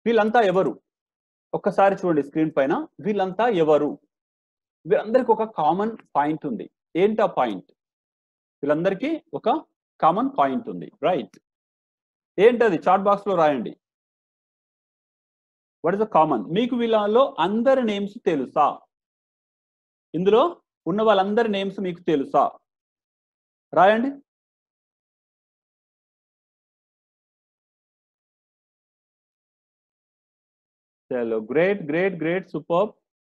వీళ్ళంతా ఎవరు ఒక్కసారి చూడండి స్క్రీన్ పైన వీళ్ళంతా ఎవరు వీళ్ళందరికీ ఒక కామన్ పాయింట్ ఉంది ఏంటా పాయింట్ వీళ్ళందరికీ ఒక కామన్ పాయింట్ ఉంది రైట్ ఏంటది చాట్ బాక్స్ లో రాయండి వాట్ ఇస్ ద కామన్ మీకు వీళ్ళలో అందరి నేమ్స్ తెలుసా ఇందులో ఉన్న వాళ్ళందరి నేమ్స్ మీకు తెలుసా రాయండి చలో great great great super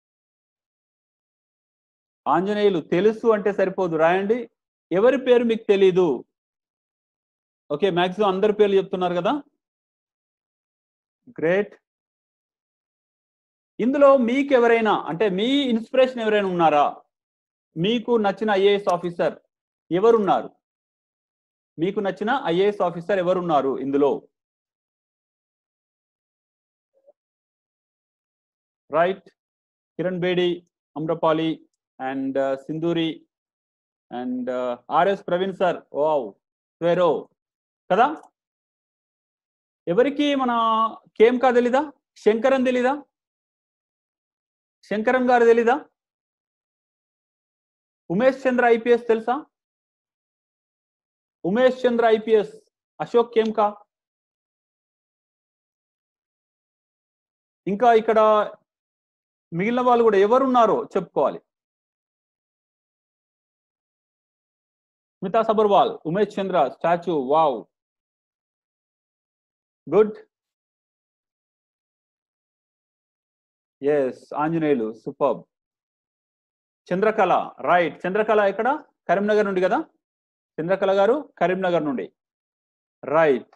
Anjaneyulu తెలుసు అంటే సరిపోదు రాయండి ఎవరి పేరు మీకు తెలీదు ఓకే మ్యాక్సిమం అందరి పేర్లు చెప్తున్నారు కదా గ్రేట్ ఇందులో మీకు ఎవరైనా అంటే మీ ఇన్స్పిరేషన్ ఎవరైనా ఉన్నారా మీకు నచ్చిన ఐఏఎస్ ఆఫీసర్ ఎవరున్నారు మీకు నచ్చిన ఐఏఎస్ ఆఫీసర్ ఎవరున్నారు ఇందులో right Kiran Bedi Amrapali and Sindhuri and RS Praveen sir wow వేరో కదా ఎవరికి మన కేంకా తెలీదా శంకరన్ తెలీదా శంకరం గారు తెలీదా ఉమేష్ చంద్ర ఐపీఎస్ తెలుసా ఉమేష్ చంద్ర ఐపీఎస్ అశోక్ కేంకా ఇంకా ఇక్కడ మిగిలిన వాళ్ళు కూడా ఎవరున్నారో చెప్పుకోవాలి Smita Sabharwal Umesh Chandra statue wow good yes Anjaneyulu super Chandrakala right Chandrakala ఎక్కడ కరీంనగర్ నుండి కదా చంద్రకళ గారు కరీంనగర్ నుండి రైట్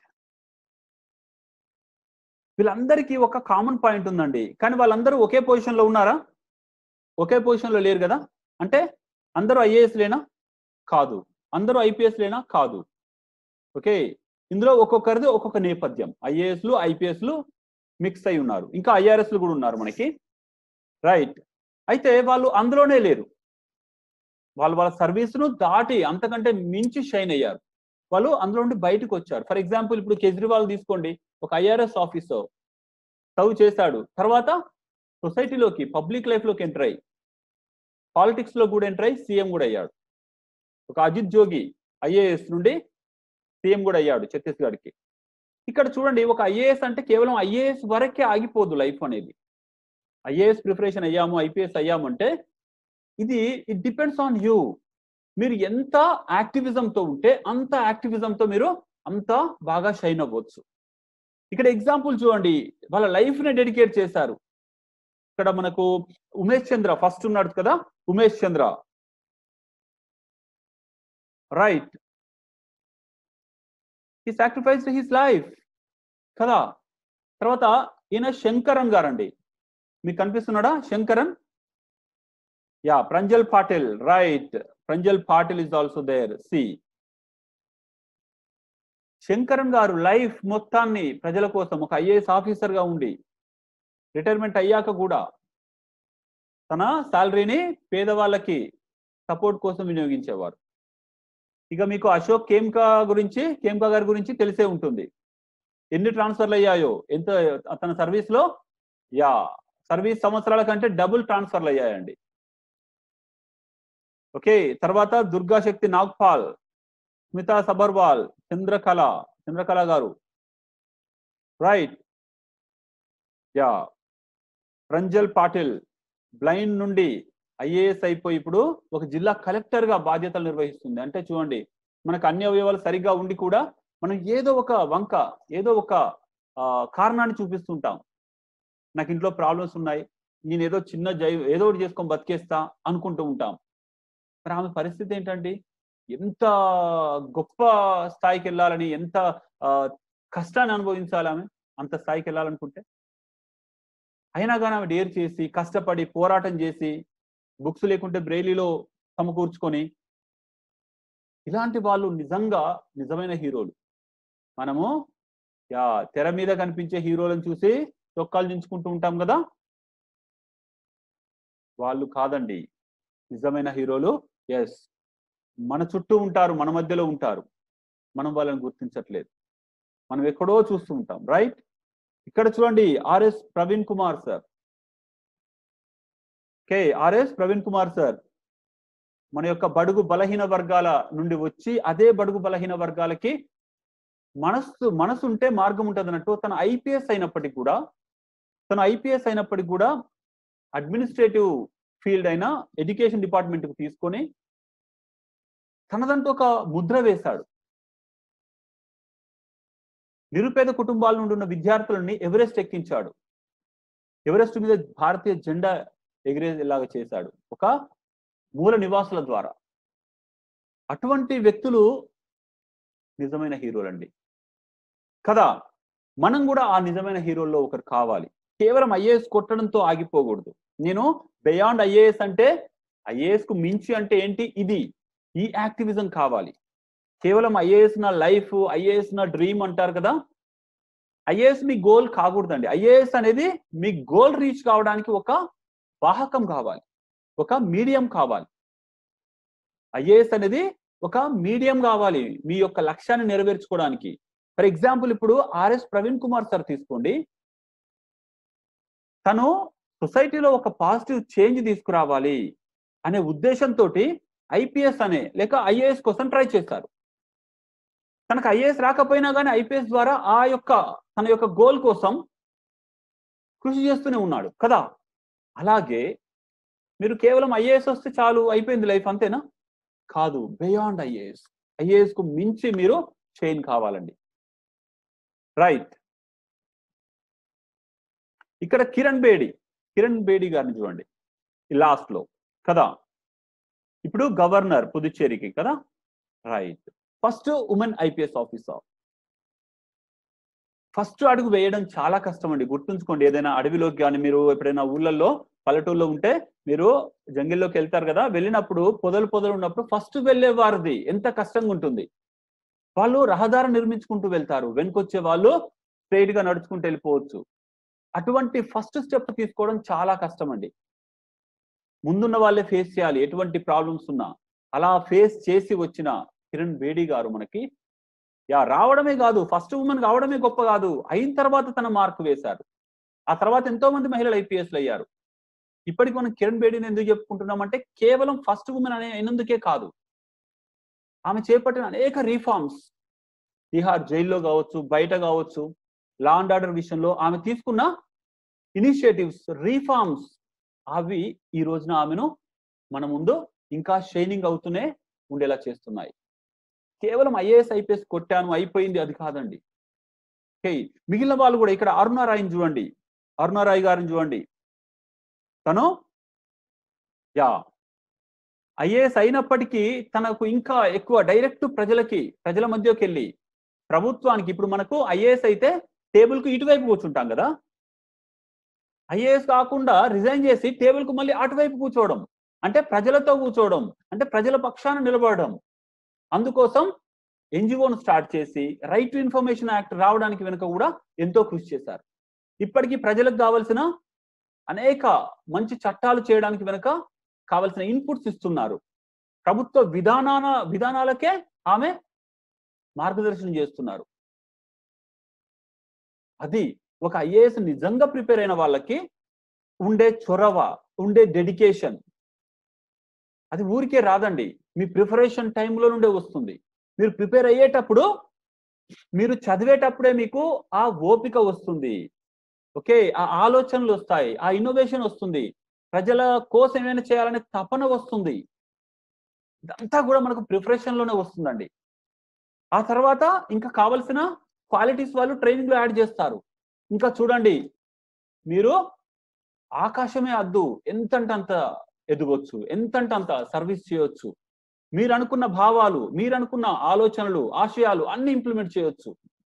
వీళ్ళందరికీ ఒక కామన్ పాయింట్ ఉందండి కానీ వాళ్ళందరూ ఒకే పొజిషన్ లో ఉన్నారా ఒకే పొజిషన్ లో లేరు కదా అంటే అందరూ ఐఏఎస్ లేనా కాదు అందరూ ఐపీఎస్ లేనా కాదు ఓకే ఇందులో ఒక్కొక్కరిది ఒక్కొక్క నేపథ్యం ఐఏఎస్లు ఐపీఎస్లు మిక్స్ అయి ఉన్నారు ఇంకా ఐఆర్ఎస్లు కూడా ఉన్నారు మనకి రైట్ అయితే వాళ్ళు అందులోనే లేరు వాళ్ళు వాళ్ళ సర్వీస్ను దాటి అంతకంటే మించి షైన్ అయ్యారు వాళ్ళు అందులో నుండి బయటకు వచ్చారు ఫర్ ఎగ్జాంపుల్ ఇప్పుడు కేజ్రీవాల్ తీసుకోండి ఒక ఐఆర్ఎస్ ఆఫీసర్ సర్వ్ చేశాడు తర్వాత సొసైటీలోకి పబ్లిక్ లైఫ్లోకి ఎంటర్ అయ్యి పాలిటిక్స్ లో కూడా ఎంటర్ అయ్యి సీఎం కూడా అయ్యాడు ఒక అజిత్ జోగి ఐఏఎస్ నుండి సీఎం కూడా అయ్యాడు ఛత్తీస్గఢ్కి ఇక్కడ చూడండి ఒక ఐఏఎస్ అంటే కేవలం ఐఏఎస్ వరకే ఆగిపోదు లైఫ్ అనేది ఐఏఎస్ ప్రిపరేషన్ అయ్యాము ఐపీఎస్ అయ్యాము అంటే ఇది ఇట్ డిపెండ్స్ ఆన్ యూ మీరు ఎంత యాక్టివిజంతో ఉంటే అంత యాక్టివిజంతో మీరు అంత బాగా షైన్ అవ్వచ్చు ఇక్కడ ఎగ్జాంపుల్ చూడండి వాళ్ళ లైఫ్ ని డెడికేట్ చేశారు ఇక్కడ మనకు ఉమేష్ చంద్ర ఫస్ట్ ఉన్నాడు కదా ఉమేష్ చంద్ర రైట్ ఈ సాక్రిఫైస్ హిస్ లైఫ్ కదా తర్వాత ఈయన శంకరన్ గారండి మీకు కనిపిస్తున్నాడా Sankaran yeah Pranjal Patil right Pranjal Patil is also there see Sankaran garu life మొత్తాన్ని ప్రజల కోసం ఒక ఐఏఎస్ ఆఫీసర్ గా ఉండి రిటైర్మెంట్ అయ్యాక కూడా తన శాలరీని పేదవాళ్ళకి సపోర్ట్ కోసం వినియోగించేవారు ఇక మీకు అశోక్ కేమ్కా గురించి కేమ్కా గారి గురించి తెలిసే ఉంటుంది ఎన్ని ట్రాన్స్ఫర్లు అయ్యాయో ఎంత తన సర్వీస్ లో యా సర్వీస్ సంవత్సరాల కంటే డబుల్ ట్రాన్స్ఫర్లు అయ్యాయండి ఓకే తర్వాత దుర్గా శక్తి Nagpal Smita Sabharwal Chandrakala Chandrakala garu right yeah Pranjal Patil blind నుండి ఐఏఎస్ అయిపోయి ఇప్పుడు ఒక జిల్లా కలెక్టర్ గా బాధ్యతలు నిర్వహిస్తుంది అంటే చూడండి మనకు అన్ని అవయవాలు సరిగ్గా ఉండి కూడా మనం ఏదో ఒక వంక ఏదో ఒక కారణాన్ని చూపిస్తుంటాం నాకు ఇంట్లో ప్రాబ్లమ్స్ ఉన్నాయి నేను ఏదో చిన్న జై ఏదో ఒకటి చేసుకొని బతికేస్తా అనుకుంటూ ఉంటాం మరి ఆమె పరిస్థితి ఏంటండి ఎంత గొప్ప స్థాయికి వెళ్ళాలని ఎంత కష్టాన్ని అనుభవించాలి ఆమె అంత స్థాయికి వెళ్ళాలనుకుంటే అయినా కానీ ఆమె డేర్ చేసి కష్టపడి పోరాటం చేసి బుక్స్ లేకుంటే బ్రెయిలీలో సమకూర్చుకొని ఇలాంటి వాళ్ళు నిజంగా నిజమైన హీరోలు మనము యా తెర మీద కనిపించే హీరోలను చూసి చొక్కాలు దించుకుంటూ ఉంటాం కదా వాళ్ళు కాదండి నిజమైన హీరోలు ఎస్ మన చుట్టూ ఉంటారు మన మధ్యలో ఉంటారు మనం వాళ్ళని గుర్తించట్లేదు మనం ఎక్కడో చూస్తూ ఉంటాం రైట్ ఇక్కడ చూడండి RS Praveen Kumar sir okay RS Praveen Kumar sir మన యొక్క బడుగు బలహీన వర్గాల నుండి వచ్చి అదే బడుగు బలహీన వర్గాలకి మనస్సు మనసు ఉంటే మార్గం ఉంటుంది అన్నట్టు తన ఐపీఎస్ అయినప్పటికీ కూడా తను ఐపీఎస్ అయినప్పటికీ కూడా అడ్మినిస్ట్రేటివ్ ఫీల్డ్ అయిన ఎడ్యుకేషన్ డిపార్ట్మెంట్ కు తీసుకొని తనదంటూ ఒక ముద్ర వేశాడు నిరుపేద కుటుంబాల నుండి ఉన్న విద్యార్థులని ఎవరెస్ట్ ఎక్కించాడు ఎవరెస్ట్ మీద భారతీయ జెండా ఎగిరేలాగా చేశాడు ఒక మూల నివాసుల ద్వారా అటువంటి వ్యక్తులు నిజమైన హీరోలండి కదా మనం కూడా ఆ నిజమైన హీరోల్లో ఒకరు కావాలి కేవలం ఐఏఎస్ కొట్టడంతో ఆగిపోకూడదు నేను బియాండ్ ఐఏఎస్ అంటే ఐఏఎస్ కు మించి అంటే ఏంటి ఇది ఈ యాక్టివిజం కావాలి కేవలం ఐఏఎస్ నా లైఫ్ ఐఏఎస్ నా డ్రీమ్ అంటారు కదా ఐఏఎస్ మీ గోల్ కాకూడదండి ఐఏఎస్ అనేది మీ గోల్ రీచ్ కావడానికి ఒక వాహకం కావాలి ఒక మీడియం కావాలి ఐఏఎస్ అనేది ఒక మీడియం కావాలి మీ యొక్క లక్ష్యాన్ని నెరవేర్చుకోవడానికి ఫర్ ఎగ్జాంపుల్ ఇప్పుడు ఆర్ఎస్ ప్రవీణ్ కుమార్ సార్ తీసుకోండి తను సొసైటీలో ఒక పాజిటివ్ చేంజ్ తీసుకురావాలి అనే ఉద్దేశంతో ఐపీఎస్ అనే లేక ఐఏఎస్ కోసం ట్రై చేస్తారు తనకు ఐఏఎస్ రాకపోయినా కానీ ఐపీఎస్ ద్వారా ఆ యొక్క తన యొక్క గోల్ కోసం కృషి చేస్తూనే ఉన్నాడు కదా అలాగే మీరు కేవలం ఐఏఎస్ వస్తే చాలు అయిపోయింది లైఫ్ అంతేనా కాదు బియాండ్ ఐఏఎస్ ఐఏఎస్ కు మించి మీరు చైన్ కావాలండి రైట్ ఇక్కడ కిరణ్ బేడి కిరణ్ బేడి గారిని చూడండి లాస్ట్ లో కదా ఇప్పుడు గవర్నర్ పుదుచ్చేరికి కదా right first women IPS officer first అడుగు వేయడం చాలా కష్టం అండి గుర్తుంచుకోండి ఏదైనా అడవిలోకి కానీ మీరు ఎప్పుడైనా ఊళ్ళల్లో పల్లెటూరులో ఉంటే మీరు జంగిల్లోకి వెళ్తారు కదా వెళ్ళినప్పుడు పొదలు పొదలు ఉన్నప్పుడు ఫస్ట్ వెళ్ళే వారిది ఎంత కష్టంగా ఉంటుంది వాళ్ళు రహదారి నిర్మించుకుంటూ వెళ్తారు వెనుకొచ్చే వాళ్ళు స్ట్రైట్ గా నడుచుకుంటూ వెళ్ళిపోవచ్చు అటువంటి ఫస్ట్ స్టెప్ తీసుకోవడం చాలా కష్టం అండి ముందున్న వాళ్ళే ఫేస్ చేయాలి ఎటువంటి ప్రాబ్లమ్స్ ఉన్నా అలా ఫేస్ చేసి వచ్చిన కిరణ్ బేడి గారు మనకి యా రావడమే కాదు ఫస్ట్ ఉమెన్ కావడమే గొప్ప కాదు అయిన తర్వాత తన మార్కు వేశారు ఆ తర్వాత ఎంతో మంది మహిళలు ఐపీఎస్లు అయ్యారు ఇప్పటికి మనం కిరణ్ బేడిని ఎందుకు చెప్పుకుంటున్నామంటే కేవలం ఫస్ట్ ఉమెన్ అనే అయినందుకే కాదు ఆమె చేపట్టిన అనేక రీఫార్మ్స్ బీహార్ జైల్లో కావచ్చు బయట కావచ్చు లా అండ్ ఆర్డర్ విషయంలో ఆమె తీసుకున్న ఇనిషియేటివ్స్ రీఫార్మ్స్ అవి ఈ రోజున ఆమెను మన ముందు ఇంకా షైనింగ్ అవుతూనే ఉండేలా చేస్తున్నాయి కేవలం ఐఏఎస్ ఐపీఎస్ కొట్టాను అయిపోయింది అది కాదండి ఓకే మిగిలిన వాళ్ళు కూడా ఇక్కడ అరుణారాయని చూడండి అరుణారాయ్ గారిని చూడండి తను యా ఐఏఎస్ అయినప్పటికీ తనకు ఇంకా ఎక్కువ డైరెక్ట్ ప్రజలకి ప్రజల మధ్యకి వెళ్ళి ప్రభుత్వానికి ఇప్పుడు మనకు ఐఏఎస్ అయితే టేబుల్ కు ఇటువైపు కూర్చుంటాం కదా ఐఏఎస్ కాకుండా రిజైన్ చేసి టేబుల్ కు మళ్ళీ అటువైపు కూర్చోవడం అంటే ప్రజలతో కూర్చోవడం అంటే ప్రజల పక్షాన నిలబడడం అందుకోసం ఎన్జిఓను స్టార్ట్ చేసి రైట్ టు ఇన్ఫర్మేషన్ యాక్ట్ రావడానికి వెనుక కూడా ఎంతో కృషి చేశారు ఇప్పటికీ ప్రజలకు కావలసిన అనేక మంచి చట్టాలు చేయడానికి వెనుక కావలసిన ఇన్పుట్స్ ఇస్తున్నారు ప్రభుత్వ విధానాల విధానాలకే ఆమె మార్గదర్శనం చేస్తున్నారు అది ఒక ఐఏఎస్ నిజంగా ప్రిపేర్ అయిన వాళ్ళకి ఉండే చొరవ ఉండే డెడికేషన్ అది ఊరికే రాదండి మీ ప్రిపరేషన్ టైంలో నుండే వస్తుంది మీరు ప్రిపేర్ అయ్యేటప్పుడు మీరు చదివేటప్పుడే మీకు ఆ ఓపిక వస్తుంది ఓకే ఆ ఆలోచనలు వస్తాయి ఆ ఇన్నోవేషన్ వస్తుంది ప్రజల కోసం ఏమైనా చేయాలనే తపన వస్తుంది ఇదంతా కూడా మనకు ప్రిపరేషన్ లోనే వస్తుందండి ఆ తర్వాత ఇంకా కావలసిన క్వాలిటీస్ వాళ్ళు ట్రైనింగ్ లో యాడ్ చేస్తారు ఇంకా చూడండి మీరు ఆకాశమే అద్దు ఎంతంటే అంత ఎదగొచ్చు ఎంతంటే అంత సర్వీస్ చేయొచ్చు మీరు అనుకున్న భావాలు మీరు అనుకున్న ఆలోచనలు ఆశయాలు అన్ని ఇంప్లిమెంట్ చేయొచ్చు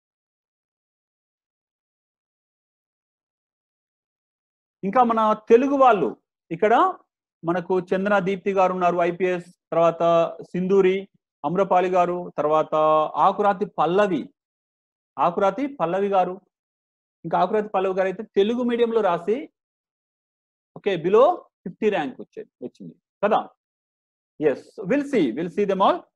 ఇంకా మన తెలుగు వాళ్ళు ఇక్కడ మనకు చందన దీప్తి గారు ఉన్నారు ఐపీఎస్ తర్వాత సింధూరి అమ్రపాలి గారు తర్వాత ఆకురాతి పల్లవి ఆకురాతి పల్లవి గారు ఇంకా ఆకురాతి పల్లవి గారు అయితే తెలుగు మీడియంలో రాసి ఓకే బిలో ఫిఫ్టీ ర్యాంక్ వచ్చేది వచ్చింది కదా yes will see will see them all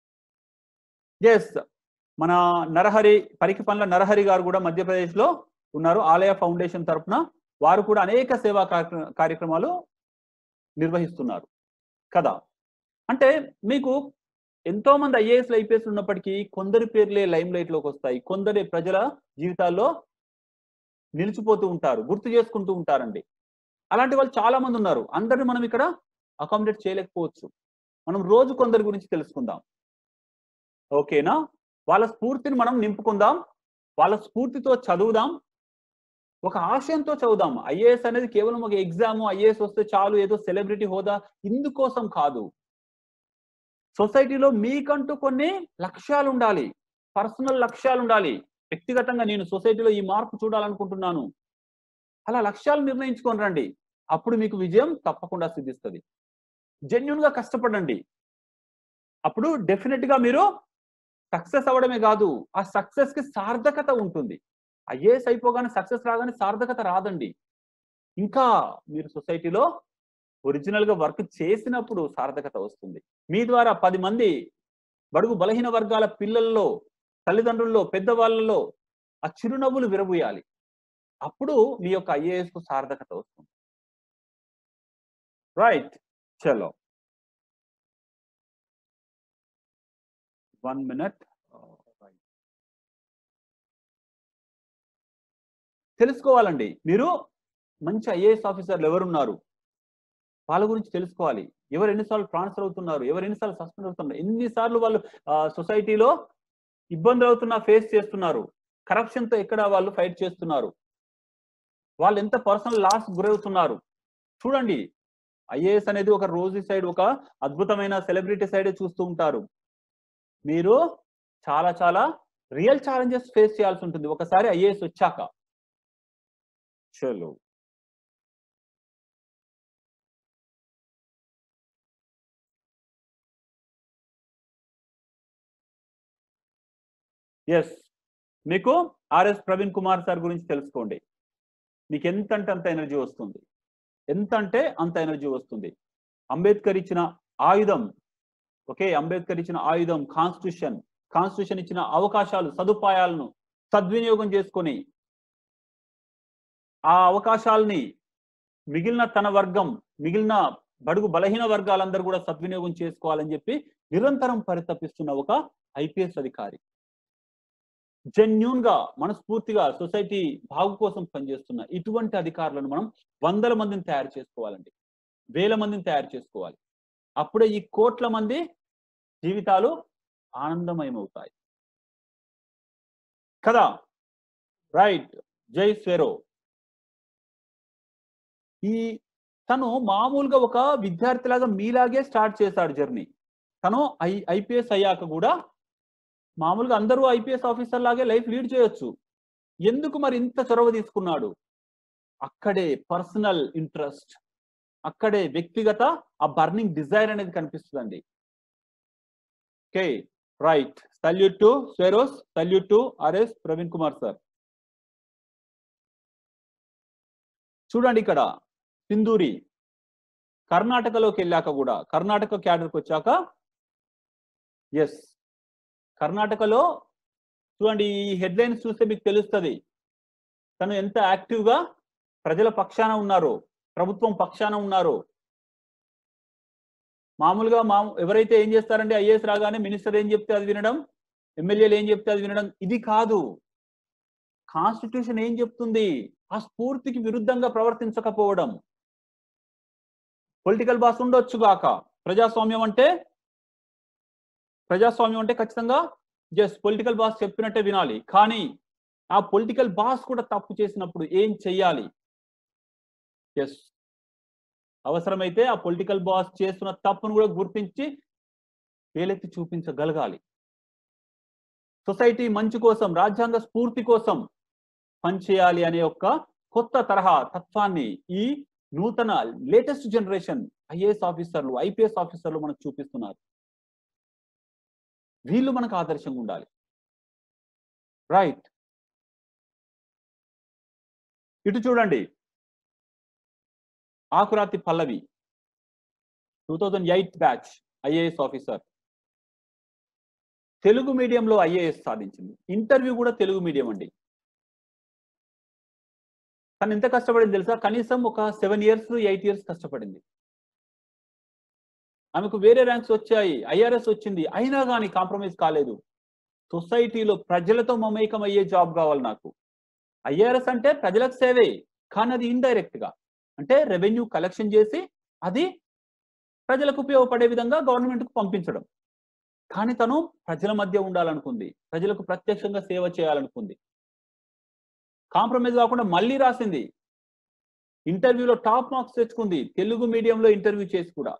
yes మన నరహరి పరికి పనుల నరహరి గారు కూడా మధ్యప్రదేశ్ లో ఉన్నారు ఆలయ ఫౌండేషన్ తరపున వారు కూడా అనేక సేవా కార్య- కార్యక్రమాలు నిర్వహిస్తున్నారు కదా అంటే మీకు ఎంతో మంది ఐఏఎస్ ఐపీఎస్ ఉన్నప్పటికీ కొందరి పేర్లే లైమ్ లైట్ లోకి వస్తాయి కొందరి ప్రజల జీవితాల్లో నిలిచిపోతూ ఉంటారు గుర్తు చేసుకుంటూ ఉంటారండి అలాంటి వాళ్ళు చాలా మంది ఉన్నారు అందరిని మనం ఇక్కడ అకామిడేట్ చేయలేకపోవచ్చు మనం రోజు కొందరి గురించి తెలుసుకుందాం ఓకేనా వాళ్ళ స్ఫూర్తిని మనం నింపుకుందాం వాళ్ళ స్ఫూర్తితో చదువుదాం ఒక ఆశయంతో చదువుదాం ఐఏఎస్ అనేది కేవలం ఒక ఎగ్జామ్ ఐఏఎస్ వస్తే చాలు ఏదో సెలబ్రిటీ హోదా ఇందుకోసం కాదు సొసైటీలో మీకంటూ కొన్ని లక్ష్యాలు ఉండాలి పర్సనల్ లక్ష్యాలు ఉండాలి వ్యక్తిగతంగా నేను సొసైటీలో ఈ మార్పు చూడాలనుకుంటున్నాను అలా లక్ష్యాలు నిర్ణయించుకొని రండి అప్పుడు మీకు విజయం తప్పకుండా సిద్ధిస్తుంది జెన్యున్ గా కష్టపడండి అప్పుడు డెఫినెట్ గా మీరు సక్సెస్ అవ్వడమే కాదు ఆ సక్సెస్ కి సార్థకత ఉంటుంది ఐఏఎస్ అయిపోగానే సక్సెస్ రాగానే సార్థకత రాదండి ఇంకా మీరు సొసైటీలో ఒరిజినల్ గా వర్క్ చేసినప్పుడు సార్థకత వస్తుంది మీ ద్వారా పది మంది బడుగు బలహీన వర్గాల పిల్లల్లో తల్లిదండ్రుల్లో పెద్దవాళ్ళలో ఆ చిరునవ్వులు విరబూయాలి అప్పుడు మీ యొక్క ఐఏఎస్ కు సార్థకత వస్తుంది రైట్ చలో వన్ మినిట్ తెలుసుకోవాలండి మీరు మంచి ఐఏఎస్ ఆఫీసర్లు ఎవరున్నారు వాళ్ళ గురించి తెలుసుకోవాలి ఎవరు ఎన్నిసార్లు ట్రాన్స్ఫర్ అవుతున్నారు ఎవరు ఎన్నిసార్లు సస్పెండ్ అవుతున్నారు ఎన్నిసార్లు వాళ్ళు సొసైటీలో ఇబ్బందులు అవుతున్నా ఫేస్ చేస్తున్నారు కరప్షన్ తో ఎక్కడ వాళ్ళు ఫైట్ చేస్తున్నారు వాళ్ళు ఎంత పర్సనల్ లాస్ గురవుతున్నారు చూడండి ఐఏఎస్ అనేది ఒక రోజు సైడ్ ఒక అద్భుతమైన సెలబ్రిటీ సైడ్ చూస్తూ ఉంటారు మీరు చాలా చాలా రియల్ ఛాలెంజెస్ ఫేస్ చేయాల్సి ఉంటుంది ఒకసారి ఐఏఎస్ వచ్చాక చలో ఎస్ మీకు ఆర్ఎస్ ప్రవీణ్ కుమార్ సార్ గురించి తెలుసుకోండి మీకు ఎంత అంటే అంత ఎనర్జీ వస్తుంది ఎంత అంటే అంత ఎనర్జీ వస్తుంది అంబేద్కర్ ఇచ్చిన ఆయుధం ఓకే అంబేద్కర్ ఇచ్చిన ఆయుధం కాన్స్టిట్యూషన్ కాన్స్టిట్యూషన్ ఇచ్చిన అవకాశాలు సదుపాయాలను సద్వినియోగం చేసుకొని ఆ అవకాశాలని మిగిలిన తన వర్గం మిగిలిన బడుగు బలహీన వర్గాలందరూ కూడా సద్వినియోగం చేసుకోవాలని చెప్పి నిరంతరం పరితపిస్తున్న ఒక ఐపీఎస్ అధికారి జెన్యున్ గా మనస్ఫూర్తిగా సొసైటీ బాగు కోసం పనిచేస్తున్న ఇటువంటి అధికారులను మనం వందల మందిని తయారు చేసుకోవాలండి వేల మందిని తయారు చేసుకోవాలి అప్పుడే ఈ కోట్ల మంది జీవితాలు ఆనందమయమవుతాయి కదా రైట్ జై స్వెరో ఈ తను మామూలుగా ఒక విద్యార్థిలాగా మీలాగే స్టార్ట్ చేశాడు జర్నీ తను ఐ ఐపీఎస్ అయ్యాక కూడా మామూలుగా అందరూ ఐపీఎస్ ఆఫీసర్ లాగే లైఫ్ లీడ్ చేయొచ్చు ఎందుకు మరి ఇంత చొరవ తీసుకున్నాడు అక్కడే పర్సనల్ ఇంట్రెస్ట్ అక్కడే వ్యక్తిగత ఆ బర్నింగ్ డిజైర్ అనేది కనిపిస్తుందండి okay right salute to Swaeros salute to RS Praveen Kumar sir చూడండి ఇక్కడ సింధూరి కర్ణాటకలోకి వెళ్ళాక కూడా కర్ణాటక క్యాడర్కి వచ్చాక ఎస్ కర్ణాటకలో చూడండి ఈ హెడ్లైన్స్ చూస్తే మీకు తెలుస్తుంది తను ఎంత యాక్టివ్ గా ప్రజల పక్షాన ఉన్నారు ప్రభుత్వం పక్షాన ఉన్నారు మామూలుగా మా ఎవరైతే ఏం చేస్తారంటే ఐఏఎస్ రాగానే మినిస్టర్ ఏం చెప్తే అది వినడం ఎమ్మెల్యేలు ఏం చెప్తే అది వినడం ఇది కాదు కాన్స్టిట్యూషన్ ఏం చెప్తుంది ఆ స్ఫూర్తికి విరుద్ధంగా ప్రవర్తించకపోవడం పొలిటికల్ బాస్ ఉండొచ్చు గాక ప్రజాస్వామ్యం అంటే ప్రజాస్వామ్యం అంటే ఖచ్చితంగా జస్ట్ పొలిటికల్ బాస్ చెప్పినట్టే వినాలి కానీ ఆ పొలిటికల్ బాస్ కూడా తప్పు చేసినప్పుడు ఏం చెయ్యాలి ఎస్ అవసరమైతే ఆ పొలిటికల్ బాస్ చేస్తున్న తప్పును కూడా గుర్తించి వేలెత్తి చూపించగలగాలి సొసైటీ మంచి కోసం రాజ్యాంగ స్ఫూర్తి కోసం పనిచేయాలి అనే ఒక కొత్త తరహా తత్వాన్ని ఈ నూతన లేటెస్ట్ జనరేషన్ ఐఏఎస్ ఆఫీసర్లు ఐపీఎస్ ఆఫీసర్లు మనకు చూపిస్తున్నారు వీళ్ళు మనకు ఆదర్శంగా ఉండాలి రైట్ ఇటు చూడండి Akurathi Pallavi two thousand eight batch IAS officer Telugu మీడియంలో ఐఏఎస్ సాధించింది ఇంటర్వ్యూ కూడా తెలుగు మీడియం అండి తను ఎంత కష్టపడింది తెలుసా కనీసం ఒక సెవెన్ ఇయర్స్ ఎయిట్ ఇయర్స్ కష్టపడింది ఆమెకు వేరే ర్యాంక్స్ వచ్చాయి ఐఆర్ఎస్ వచ్చింది అయినా కానీ కాంప్రమైజ్ కాలేదు సొసైటీలో ప్రజలతో మమేకం అయ్యే జాబ్ కావాలి నాకు ఐఆర్ఎస్ అంటే ప్రజలకు సేవే కానీ అది ఇండైరెక్ట్ గా అంటే రెవెన్యూ కలెక్షన్ చేసి అది ప్రజలకు ఉపయోగపడే విధంగా గవర్నమెంట్ కు పంపించడం కానీ తను ప్రజల మధ్య ఉండాలనుకుంది ప్రజలకు ప్రత్యక్షంగా సేవ చేయాలనుకుంది కాంప్రమైజ్ కాకుండా మళ్ళీ రాసింది ఇంటర్వ్యూలో టాప్ మార్క్స్ తెచ్చుకుంది తెలుగు మీడియంలో ఇంటర్వ్యూ చేసి కూడా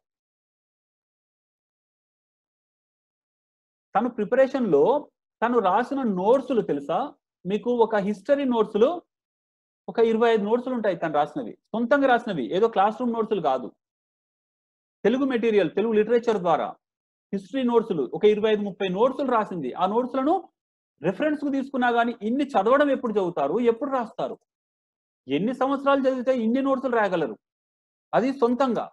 తను ప్రిపరేషన్ లో తను రాసిన నోట్స్లు తెలుసా మీకు ఒక హిస్టరీ నోట్స్లు ఒక ఇరవై ఐదు నోట్స్లు ఉంటాయి తను రాసినవి సొంతంగా రాసినవి ఏదో క్లాస్ రూమ్ నోట్స్లు కాదు తెలుగు మెటీరియల్ తెలుగు లిటరేచర్ ద్వారా హిస్టరీ నోట్స్లు ఒక ఇరవై ఐదు ముప్పై నోట్స్లు రాసింది ఆ నోట్స్లను రెఫరెన్స్ కు తీసుకున్నా కానీ ఇన్ని చదవడం ఎప్పుడు చదువుతారు ఎప్పుడు రాస్తారు ఎన్ని సంవత్సరాలు చదివితే ఇన్ని నోట్స్లు రాయగలరు అది సొంతంగా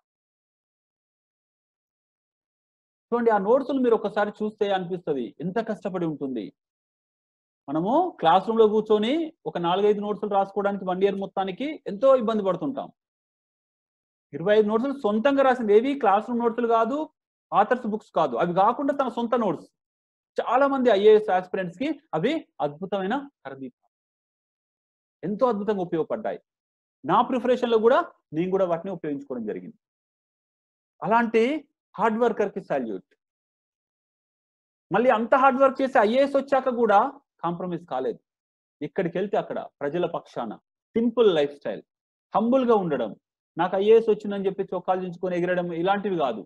చూడండి ఆ నోట్స్లు మీరు ఒకసారి చూస్తే అనిపిస్తుంది ఎంత కష్టపడి ఉంటుంది మనము క్లాస్ రూమ్ లో కూర్చొని ఒక నాలుగైదు నోట్స్లు రాసుకోవడానికి వన్ ఇయర్ మొత్తానికి ఎంతో ఇబ్బంది పడుతుంటాం ఇరవై ఐదు నోట్స్లు సొంతంగా రాసింది ఏవి క్లాస్ రూమ్ నోట్స్లు కాదు ఆథర్స్ బుక్స్ కాదు అవి కాకుండా తన సొంత నోట్స్ చాలా మంది ఐఏఎస్ ఆస్పిరెంట్స్ కి అవి అద్భుతమైన కరదీపం ఎంతో అద్భుతంగా ఉపయోగపడ్డాయి నా ప్రిపరేషన్ లో కూడా నేను కూడా వాటిని ఉపయోగించుకోవడం జరిగింది అలాంటి హార్డ్ వర్కర్ కి సాల్యూట్ మళ్ళీ అంత హార్డ్ వర్క్ చేసి ఐఏఎస్ వచ్చాక కూడా కాంప్రమైజ్ కాలేదు ఎక్కడికి వెళ్తే అక్కడ ప్రజల పక్షాన సింపుల్ లైఫ్ స్టైల్ హంబుల్ గా ఉండడం నాకు ఐఏఎస్ వచ్చిందని చెప్పి చొక్కాలు దించుకొని ఎగరడం ఇలాంటివి కాదు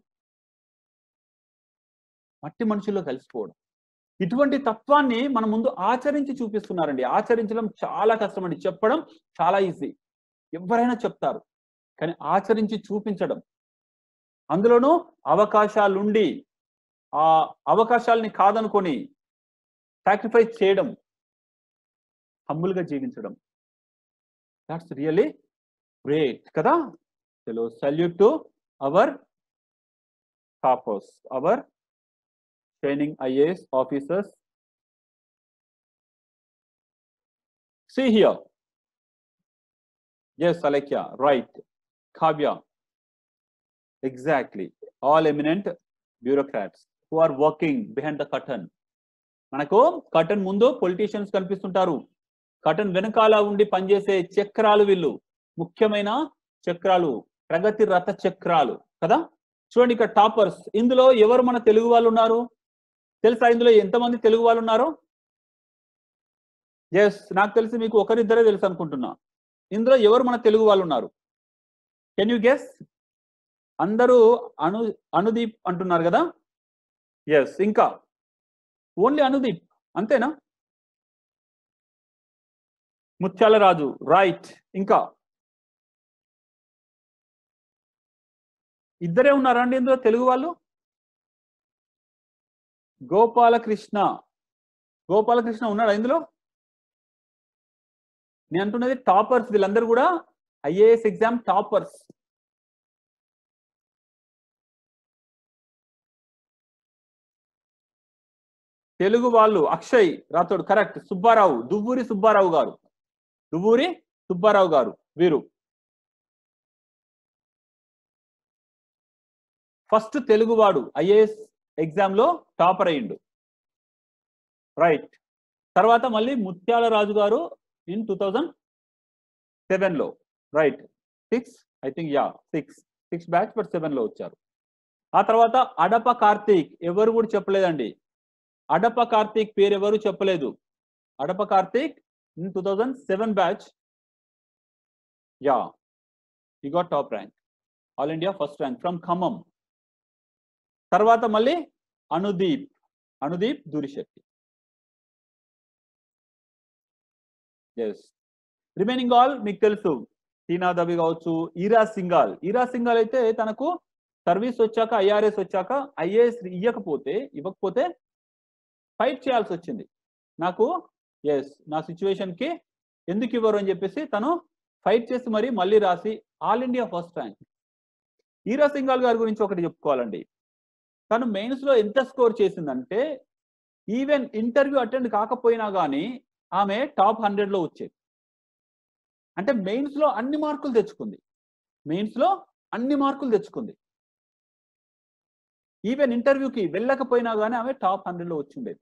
మట్టి మనుషుల్లో కలిసిపోవడం ఇటువంటి తత్వాన్ని మన ముందు ఆచరించి చూపిస్తున్నారండి ఆచరించడం చాలా కష్టం అండి చెప్పడం చాలా ఈజీ ఎవరైనా చెప్తారు కానీ ఆచరించి చూపించడం అందులోనూ అవకాశాలుండి ఆ అవకాశాలని కాదనుకొని సాక్రిఫైస్ చేయడం హంబుల్గా జీవించడం దాట్స్ రియలీ గ్రేట్ కదా చలో salute to our toppers our training IAS officers. See here. Yes, Alekya, right. Kavya. Exactly. All eminent bureaucrats who are working behind the curtain. మనకు కటన్ ముందు పొలిటీషియన్స్ కనిపిస్తుంటారు కటన్ వెనకాల ఉండి పనిచేసే చక్రాలు వీళ్ళు ముఖ్యమైన చక్రాలు ప్రగతి రథ చక్రాలు కదా చూడండి ఇక్కడ టాపర్స్ ఇందులో ఎవరు మన తెలుగు వాళ్ళు ఉన్నారు తెలుసా ఇందులో ఎంతమంది తెలుగు వాళ్ళు ఉన్నారు ఎస్ నాకు తెలిసి మీకు ఒకరిద్దరే తెలుసు అనుకుంటున్నా ఇందులో ఎవరు మన తెలుగు వాళ్ళు ఉన్నారు కెన్ యూ గెస్ అందరూ అను అనుదీప్ అంటున్నారు కదా ఎస్ ఇంకా ఓన్లీ అనుదీప్ అంతేనా ముత్యాల రాజు రైట్ ఇంకా ఇద్దరే ఉన్నారా అండి ఇందులో తెలుగు వాళ్ళు గోపాలకృష్ణ గోపాలకృష్ణ ఉన్నాడా ఇందులో నేను అంటున్నది టాపర్స్ వీళ్ళందరూ కూడా ఐఏఎస్ ఎగ్జామ్ టాపర్స్ తెలుగు వాళ్ళు అక్షయ్ రాథోడ్ కరెక్ట్ సుబ్బారావు దువ్వూరి సుబ్బారావు గారు దువ్వూరి సుబ్బారావు గారు వీరు ఫస్ట్ తెలుగువాడు ఐఏఎస్ ఎగ్జామ్ లో టాపర్ అయ్యిండు రైట్ తర్వాత మళ్ళీ Mutyala Raju garu in two thousand seven లో right six I think yeah six six batch but seven లో వచ్చారు ఆ తర్వాత అడప కార్తీక్ ఎవరు కూడా చెప్పలేదండి అడప కార్తీక్ పేరు ఎవరు చెప్పలేదు Adapa Karthik in two thousand seven batch yeah he got top rank all India first rank from Khammam తర్వాత మళ్ళీ Anudeep Anudeep Durishetty yes remaining all మీకు తెలుసు టీనా దవి కావచ్చు ఈరా సింగాల్ ఈరా సింగాల్ అయితే తనకు సర్వీస్ వచ్చాక ఐఆర్ఎస్ వచ్చాక ఐఏఎస్ ఇవ్వకపోతే ఇవ్వకపోతే ఫైట్ చేయాల్సి వచ్చింది నాకు ఎస్ నా సిచ్యువేషన్ కి ఎందుకు ఇవ్వరు అని చెప్పేసి తను ఫైట్ చేసి మరి మళ్ళీ రాసి ఆల్ ఇండియా ఫస్ట్ ర్యాంక్ ఈరా సింగాల్ గారి గురించి ఒకటి చెప్పుకోవాలండి తను మెయిన్స్ లో ఎంత స్కోర్ చేసిందంటే ఈవెన్ ఇంటర్వ్యూ అటెండ్ కాకపోయినా కానీ ఆమె టాప్ హండ్రెడ్ లో వచ్చేది అంటే మెయిన్స్ లో అన్ని మార్కులు తెచ్చుకుంది మెయిన్స్ లో అన్ని మార్కులు తెచ్చుకుంది ఈవెన్ ఇంటర్వ్యూకి వెళ్ళకపోయినా కానీ ఆమె టాప్ హండ్రెడ్ లో వచ్చిండేది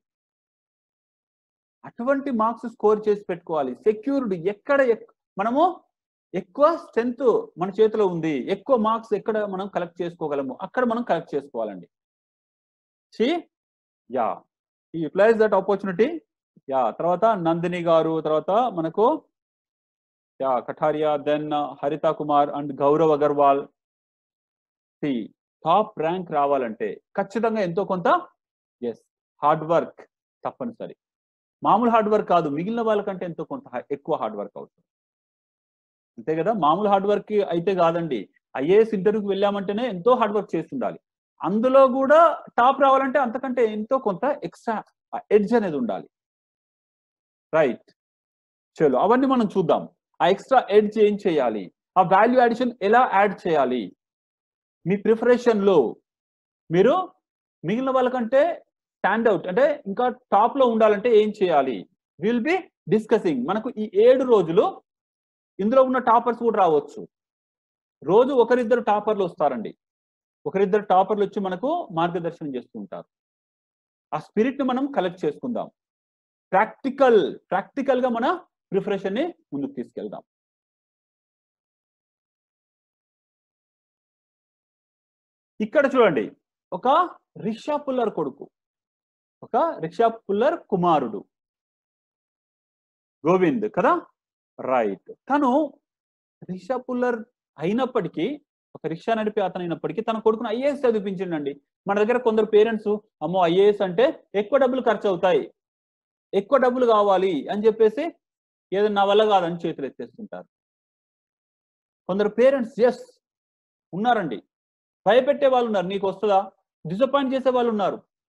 అటువంటి మార్క్స్ స్కోర్ చేసి పెట్టుకోవాలి సెక్యూర్డ్ ఎక్కడ ఎక్- మనము ఎక్కువ స్ట్రెంత్ మన చేతిలో ఉంది ఎక్కువ మార్క్స్ ఎక్కడ మనం కలెక్ట్ చేసుకోగలము అక్కడ మనం కలెక్ట్ చేసుకోవాలండి see yeah he utilize that opportunity yeah తర్వాత నందిని గారు తర్వాత మనకు yeah Kataria then Haritha Kumar and Gaurav Agarwal see top rank రావాలంటే ఖచ్చితంగా ఎంతో కొంత ఎస్ హార్డ్ వర్క్ తప్పనిసరి మామూలు హార్డ్ వర్క్ కాదు మిగిలిన వాళ్ళకంటే ఎంతో కొంత హై- ఎక్కువ హార్డ్ వర్క్ అవుతుంది అంతే కదా మామూలు హార్డ్ వర్క్ అయితే కాదండి ఐఏఎస్ ఇంటర్వ్యూకి వెళ్ళామంటేనే ఎంతో హార్డ్ వర్క్ చేసి ఉండాలి అందులో కూడా టాప్ రావాలంటే అంతకంటే ఎంతో కొంత ఎక్స్ట్రా ఎడ్జ్ అనేది ఉండాలి రైట్ చలో అవన్నీ మనం చూద్దాం ఆ ఎక్స్ట్రా ఎడ్జ్ ఏం చేయాలి ఆ వాల్యూ అడిషన్ ఎలా యాడ్ చేయాలి మీ ప్రిపరేషన్ లో మీరు మిగిలిన వాళ్ళకంటే స్టాండ్ అవుట్ అంటే ఇంకా టాప్ లో ఉండాలంటే ఏం చేయాలి విల్ బి డిస్కసింగ్ మనకు ఈ ఏడు రోజులు ఇందులో ఉన్న టాపర్స్ కూడా రావచ్చు రోజు ఒకరిద్దరు టాపర్లు వస్తారండి ఒకరిద్దరు టాపర్లు వచ్చి మనకు మార్గదర్శనం చేస్తూ ఉంటారు ఆ స్పిరిట్ ని మనం కలెక్ట్ చేసుకుందాం ప్రాక్టికల్ ప్రాక్టికల్ గా మన ప్రిపరేషన్ ని ముందుకు తీసుకెళ్దాం ఇక్కడ చూడండి ఒక రిక్షా పుల్లర్ కొడుకు ఒక రిక్షా పుల్లర్ కుమారుడు గోవింద్ కదా రైట్ తను రిక్షా పుల్లర్ అయినప్పటికీ ఒక రిక్షా నడిపే అతను అయినప్పటికీ తన కొడుకును ఐఏఎస్ చదివించిండండి మన దగ్గర కొందరు పేరెంట్స్ అమ్మో ఐఏఎస్ అంటే ఎక్కువ డబ్బులు ఖర్చు అవుతాయి ఎక్కువ డబ్బులు కావాలి అని చెప్పేసి ఏదో నా వల్ల కాదని చేతులు ఎత్తేస్తుంటారు కొందరు పేరెంట్స్ ఎస్ ఉన్నారండి భయపెట్టే వాళ్ళు ఉన్నారు నీకు వస్తుందా డిసప్పాయింట్ చేసే వాళ్ళు ఉన్నారు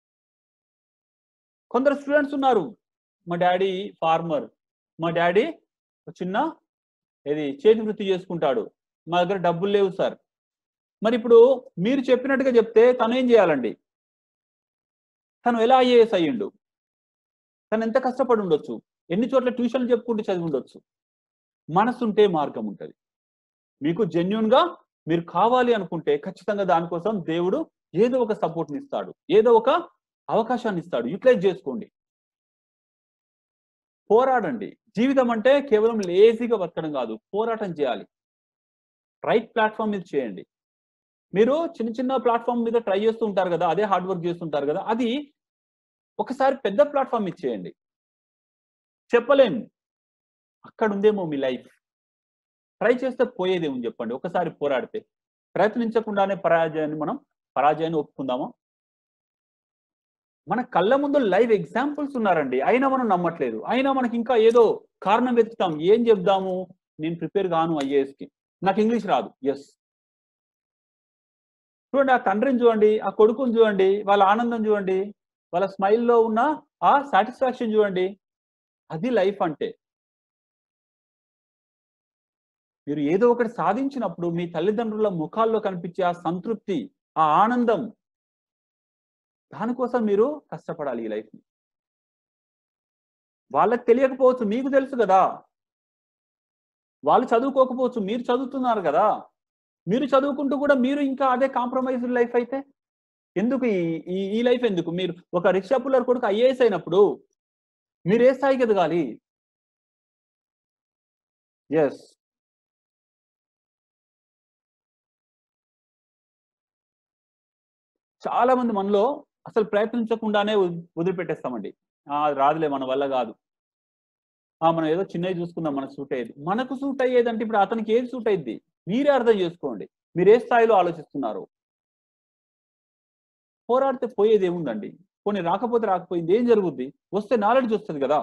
కొందరు స్టూడెంట్స్ ఉన్నారు మా డాడీ ఫార్మర్ మా డాడీ ఒక చిన్న ఇది చేతి వృత్తి చేసుకుంటాడు మా దగ్గర డబ్బులు లేవు సార్ మరి ఇప్పుడు మీరు చెప్పినట్టుగా చెప్తే తను ఏం చేయాలండి తను ఎలా ఐఏఎస్ అయ్యిండు తను ఎంత కష్టపడి ఉండొచ్చు ఎన్ని చోట్ల ట్యూషన్లు చెప్పుకుంటూ చదివి ఉండొచ్చు మనసుంటే మార్గం ఉంటుంది మీకు జెన్యున్ గా మీరు కావాలి అనుకుంటే ఖచ్చితంగా దానికోసం దేవుడు ఏదో ఒక సపోర్ట్ని ఇస్తాడు ఏదో ఒక అవకాశాన్ని ఇస్తాడు యూటిలైజ్ చేసుకోండి పోరాడండి జీవితం అంటే కేవలం లేజీగా బతకడం కాదు పోరాటం చేయాలి రైట్ ప్లాట్ఫామ్ మీద చేయండి మీరు చిన్న చిన్న ప్లాట్ఫామ్ మీద ట్రై చేస్తూ ఉంటారు కదా అదే హార్డ్ వర్క్ చేస్తుంటారు కదా అది ఒకసారి పెద్ద ప్లాట్ఫామ్ మీద చేయండి చెప్పలేం అక్కడ ఉందేమో మీ లైఫ్ ట్రై చేస్తే పోయేదేమో చెప్పండి ఒకసారి పోరాడితే ప్రయత్నించకుండానే పరాజయాన్ని మనం పరాజయాన్ని ఒప్పుకుందామా మన కళ్ళ ముందు లైవ్ ఎగ్జాంపుల్స్ ఉన్నారండి అయినా మనం నమ్మట్లేదు అయినా మనకి ఇంకా ఏదో కారణం వెతుకుతాం ఏం చెప్దాము నేను ప్రిపేర్ కాను ఐఏఎస్ కి నాకు ఇంగ్లీష్ రాదు ఎస్ చూడండి ఆ తండ్రిని చూడండి ఆ కొడుకుని చూడండి వాళ్ళ ఆనందం చూడండి వాళ్ళ స్మైల్లో ఉన్న ఆ సాటిస్ఫాక్షన్ చూడండి అది లైఫ్ అంటే మీరు ఏదో ఒకటి సాధించినప్పుడు మీ తల్లిదండ్రుల ముఖాల్లో కనిపించే ఆ సంతృప్తి ఆ ఆనందం దానికోసం మీరు కష్టపడాలి ఈ లైఫ్ని వాళ్ళకి తెలియకపోవచ్చు మీకు తెలుసు కదా వాళ్ళు చదువుకోకపోవచ్చు మీరు చదువుతున్నారు కదా మీరు చదువుకుంటూ కూడా మీరు ఇంకా అదే కాంప్రమైజ్ లైఫ్ అయితే ఎందుకు ఈ ఈ- ఈ లైఫ్ ఎందుకు మీరు ఒక రిక్షా పుల్లర్ కొడుకు ఐఏఎస్ అయినప్పుడు మీరు ఏ స్థాయికి ఎదగాలి ఎస్ చాలా మంది మనలో అసలు ప్రయత్నించకుండానే వదిలి- వదిలిపెట్టేస్తామండి ఆ, అది రాదులే మన వల్ల కాదు ఆ మనం ఏదో చిన్నవి చూసుకుందాం మనకు సూట్ అయ్యేది మనకు సూట్ అయ్యేది అంటే ఇప్పుడు అతనికి ఏది సూట్ అయ్యింది మీరే అర్థం చేసుకోండి మీరు ఏ స్థాయిలో ఆలోచిస్తున్నారు పోరాడితే పోయేది ఏముందండి కొన్ని రాకపోతే రాకపోయింది ఏం జరుగుద్ది వస్తే నాలెడ్జ్ వస్తుంది కదా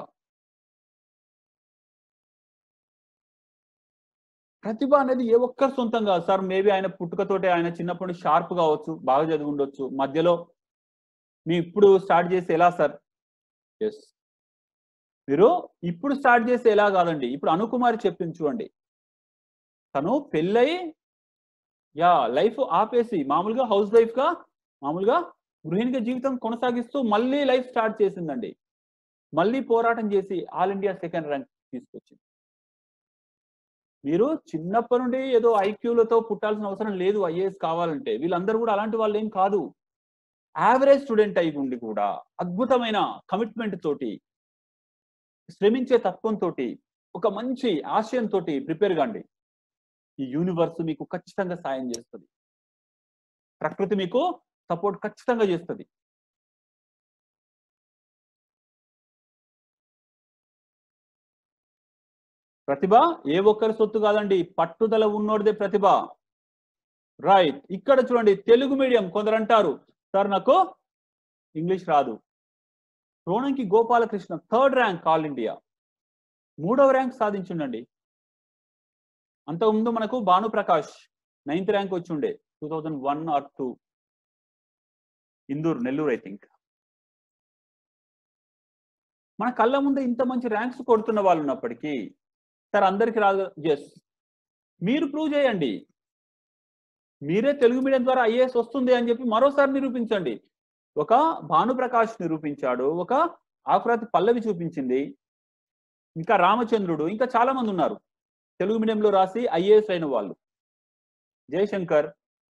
ప్రతిభ అనేది ఏ ఒక్కరి సొంతం కాదు సార్ మేబీ ఆయన పుట్టుకతోటే ఆయన చిన్నప్పటి షార్ప్ కావచ్చు బాగా చదివి ఉండొచ్చు మధ్యలో మీ ఇప్పుడు స్టార్ట్ చేసి ఎలా సార్ ఎస్ మీరు ఇప్పుడు స్టార్ట్ చేసి ఎలా కాదండి ఇప్పుడు అనుకుమారి చెప్పింది చూడండి తను పెళ్ళయి యా లైఫ్ ఆపేసి మామూలుగా హౌస్ వైఫ్ గా మామూలుగా గృహిణిగా జీవితం కొనసాగిస్తూ మళ్ళీ లైఫ్ స్టార్ట్ చేసిందండి మళ్ళీ పోరాటం చేసి ఆల్ ఇండియా సెకండ్ ర్యాంక్ తీసుకొచ్చింది మీరు చిన్నప్పటి నుండి ఏదో ఐక్యూలతో పుట్టాల్సిన అవసరం లేదు ఐఏఎస్ కావాలంటే వీళ్ళందరూ కూడా అలాంటి వాళ్ళు ఏం కాదు యావరేజ్ స్టూడెంట్ అయి ఉండి కూడా అద్భుతమైన కమిట్మెంట్ తోటి శ్రమించే తత్వంతో ఒక మంచి ఆశయంతో ప్రిపేర్ కాండి ఈ యూనివర్స్ మీకు ఖచ్చితంగా సాయం చేస్తుంది ప్రకృతి మీకు సపోర్ట్ ఖచ్చితంగా చేస్తుంది ప్రతిభ ఏ ఒక్కరి సొత్తు కాదండి పట్టుదల ఉన్నోడిదే ప్రతిభ రైట్ ఇక్కడ చూడండి తెలుగు మీడియం కొందరు అంటారు సార్ నాకు ఇంగ్లీష్ రాదు Ronanki Gopalakrishna third rank all India మూడవ ర్యాంక్ సాధించుండండి అంతకుముందు మనకు భానుప్రకాష్ నైన్త్ ర్యాంక్ వచ్చి ఉండే two thousand one or two Indur Nellore I think మన కళ్ళ ముందే ఇంత మంచి ర్యాంక్స్ కొడుతున్న వాళ్ళు ఉన్నప్పటికీ సార్ అందరికి రాదు ఎస్ మీరు ప్రూవ్ చేయండి మీరే తెలుగు మీడియం ద్వారా ఐఏఎస్ వస్తుంది అని చెప్పి మరోసారి నిరూపించండి ఒక భానుప్రకాష్ నిరూపించాడు ఒక ఆకురాతి పల్లవి చూపించింది ఇంకా రామచంద్రుడు ఇంకా చాలా మంది ఉన్నారు తెలుగు మీడియంలో రాసి ఐఏఎస్ అయిన వాళ్ళు జయశంకర్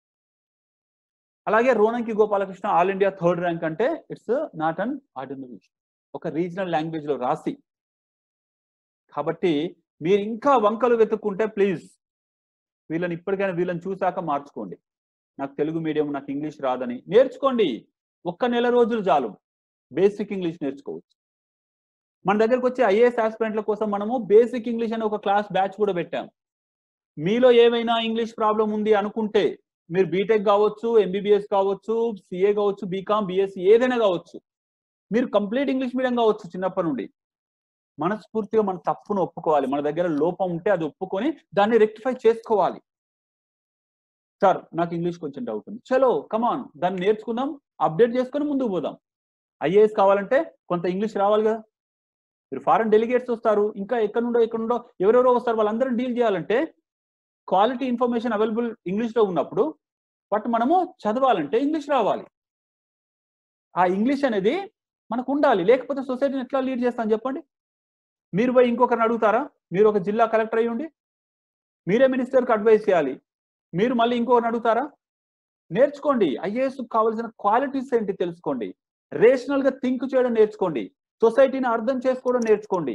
అలాగే Ronanki Gopalakrishna all India third rank అంటే ఇట్స్ నాట్ అన్ ఆర్డినరీ ఒక రీజనల్ లాంగ్వేజ్ లో రాసి కాబట్టి మీరు ఇంకా వంకలు వెతుక్కుంటే ప్లీజ్ వీళ్ళని ఇప్పటికైనా వీళ్ళని చూశాక మార్చుకోండి నాకు తెలుగు మీడియం నాకు ఇంగ్లీష్ రాదని నేర్చుకోండి ఒక్క నెల రోజులు చాలు బేసిక్ ఇంగ్లీష్ నేర్చుకోవచ్చు మన దగ్గరకు వచ్చే ఐఏఎస్ ఆస్పిరెంట్ల కోసం మనము బేసిక్ ఇంగ్లీష్ అనే ఒక క్లాస్ బ్యాచ్ కూడా పెట్టాం మీలో ఏమైనా ఇంగ్లీష్ ప్రాబ్లం ఉంది అనుకుంటే మీరు బీటెక్ కావచ్చు ఎంబీబీఎస్ కావచ్చు సిఏ కావచ్చు బీకామ్ బిఎస్సి ఏదైనా కావచ్చు మీరు కంప్లీట్ ఇంగ్లీష్ మీడియం కావచ్చు చిన్నప్పటి నుండి మనస్ఫూర్తిగా మన తప్పును ఒప్పుకోవాలి మన దగ్గర లోపం ఉంటే అది ఒప్పుకొని దాన్ని రెక్టిఫై చేసుకోవాలి సార్ నాకు ఇంగ్లీష్ కొంచెం డౌట్ ఉంది చలో కమాన్ దాన్ని నేర్చుకుందాం అప్డేట్ చేసుకొని ముందుకు పోదాం ఐఏఎస్ కావాలంటే కొంత ఇంగ్లీష్ రావాలి కదా మీరు ఫారెన్ డెలిగేట్స్ వస్తారు ఇంకా ఎక్కడ నుండో ఎక్కడ నుండో ఎవరెవరో వస్తారు వాళ్ళందరూ డీల్ చేయాలంటే క్వాలిటీ ఇన్ఫర్మేషన్ అవైలబుల్ ఇంగ్లీష్లో ఉన్నప్పుడు బట్ మనము చదవాలంటే ఇంగ్లీష్ రావాలి ఆ ఇంగ్లీష్ అనేది మనకు ఉండాలి లేకపోతే సొసైటీని ఎట్లా లీడ్ చేస్తాను చెప్పండి మీరు పోయి ఇంకొకరిని అడుగుతారా మీరు ఒక జిల్లా కలెక్టర్ అయ్యి ఉండి మీరే మినిస్టర్కి అడ్వైస్ చేయాలి మీరు మళ్ళీ ఇంకొకరిని అడుగుతారా నేర్చుకోండి ఐఏఎస్ కావాల్సిన క్వాలిటీస్ ఏంటి తెలుసుకోండి రేషనల్ గా థింక్ చేయడం నేర్చుకోండి సొసైటీని అర్థం చేసుకోవడం నేర్చుకోండి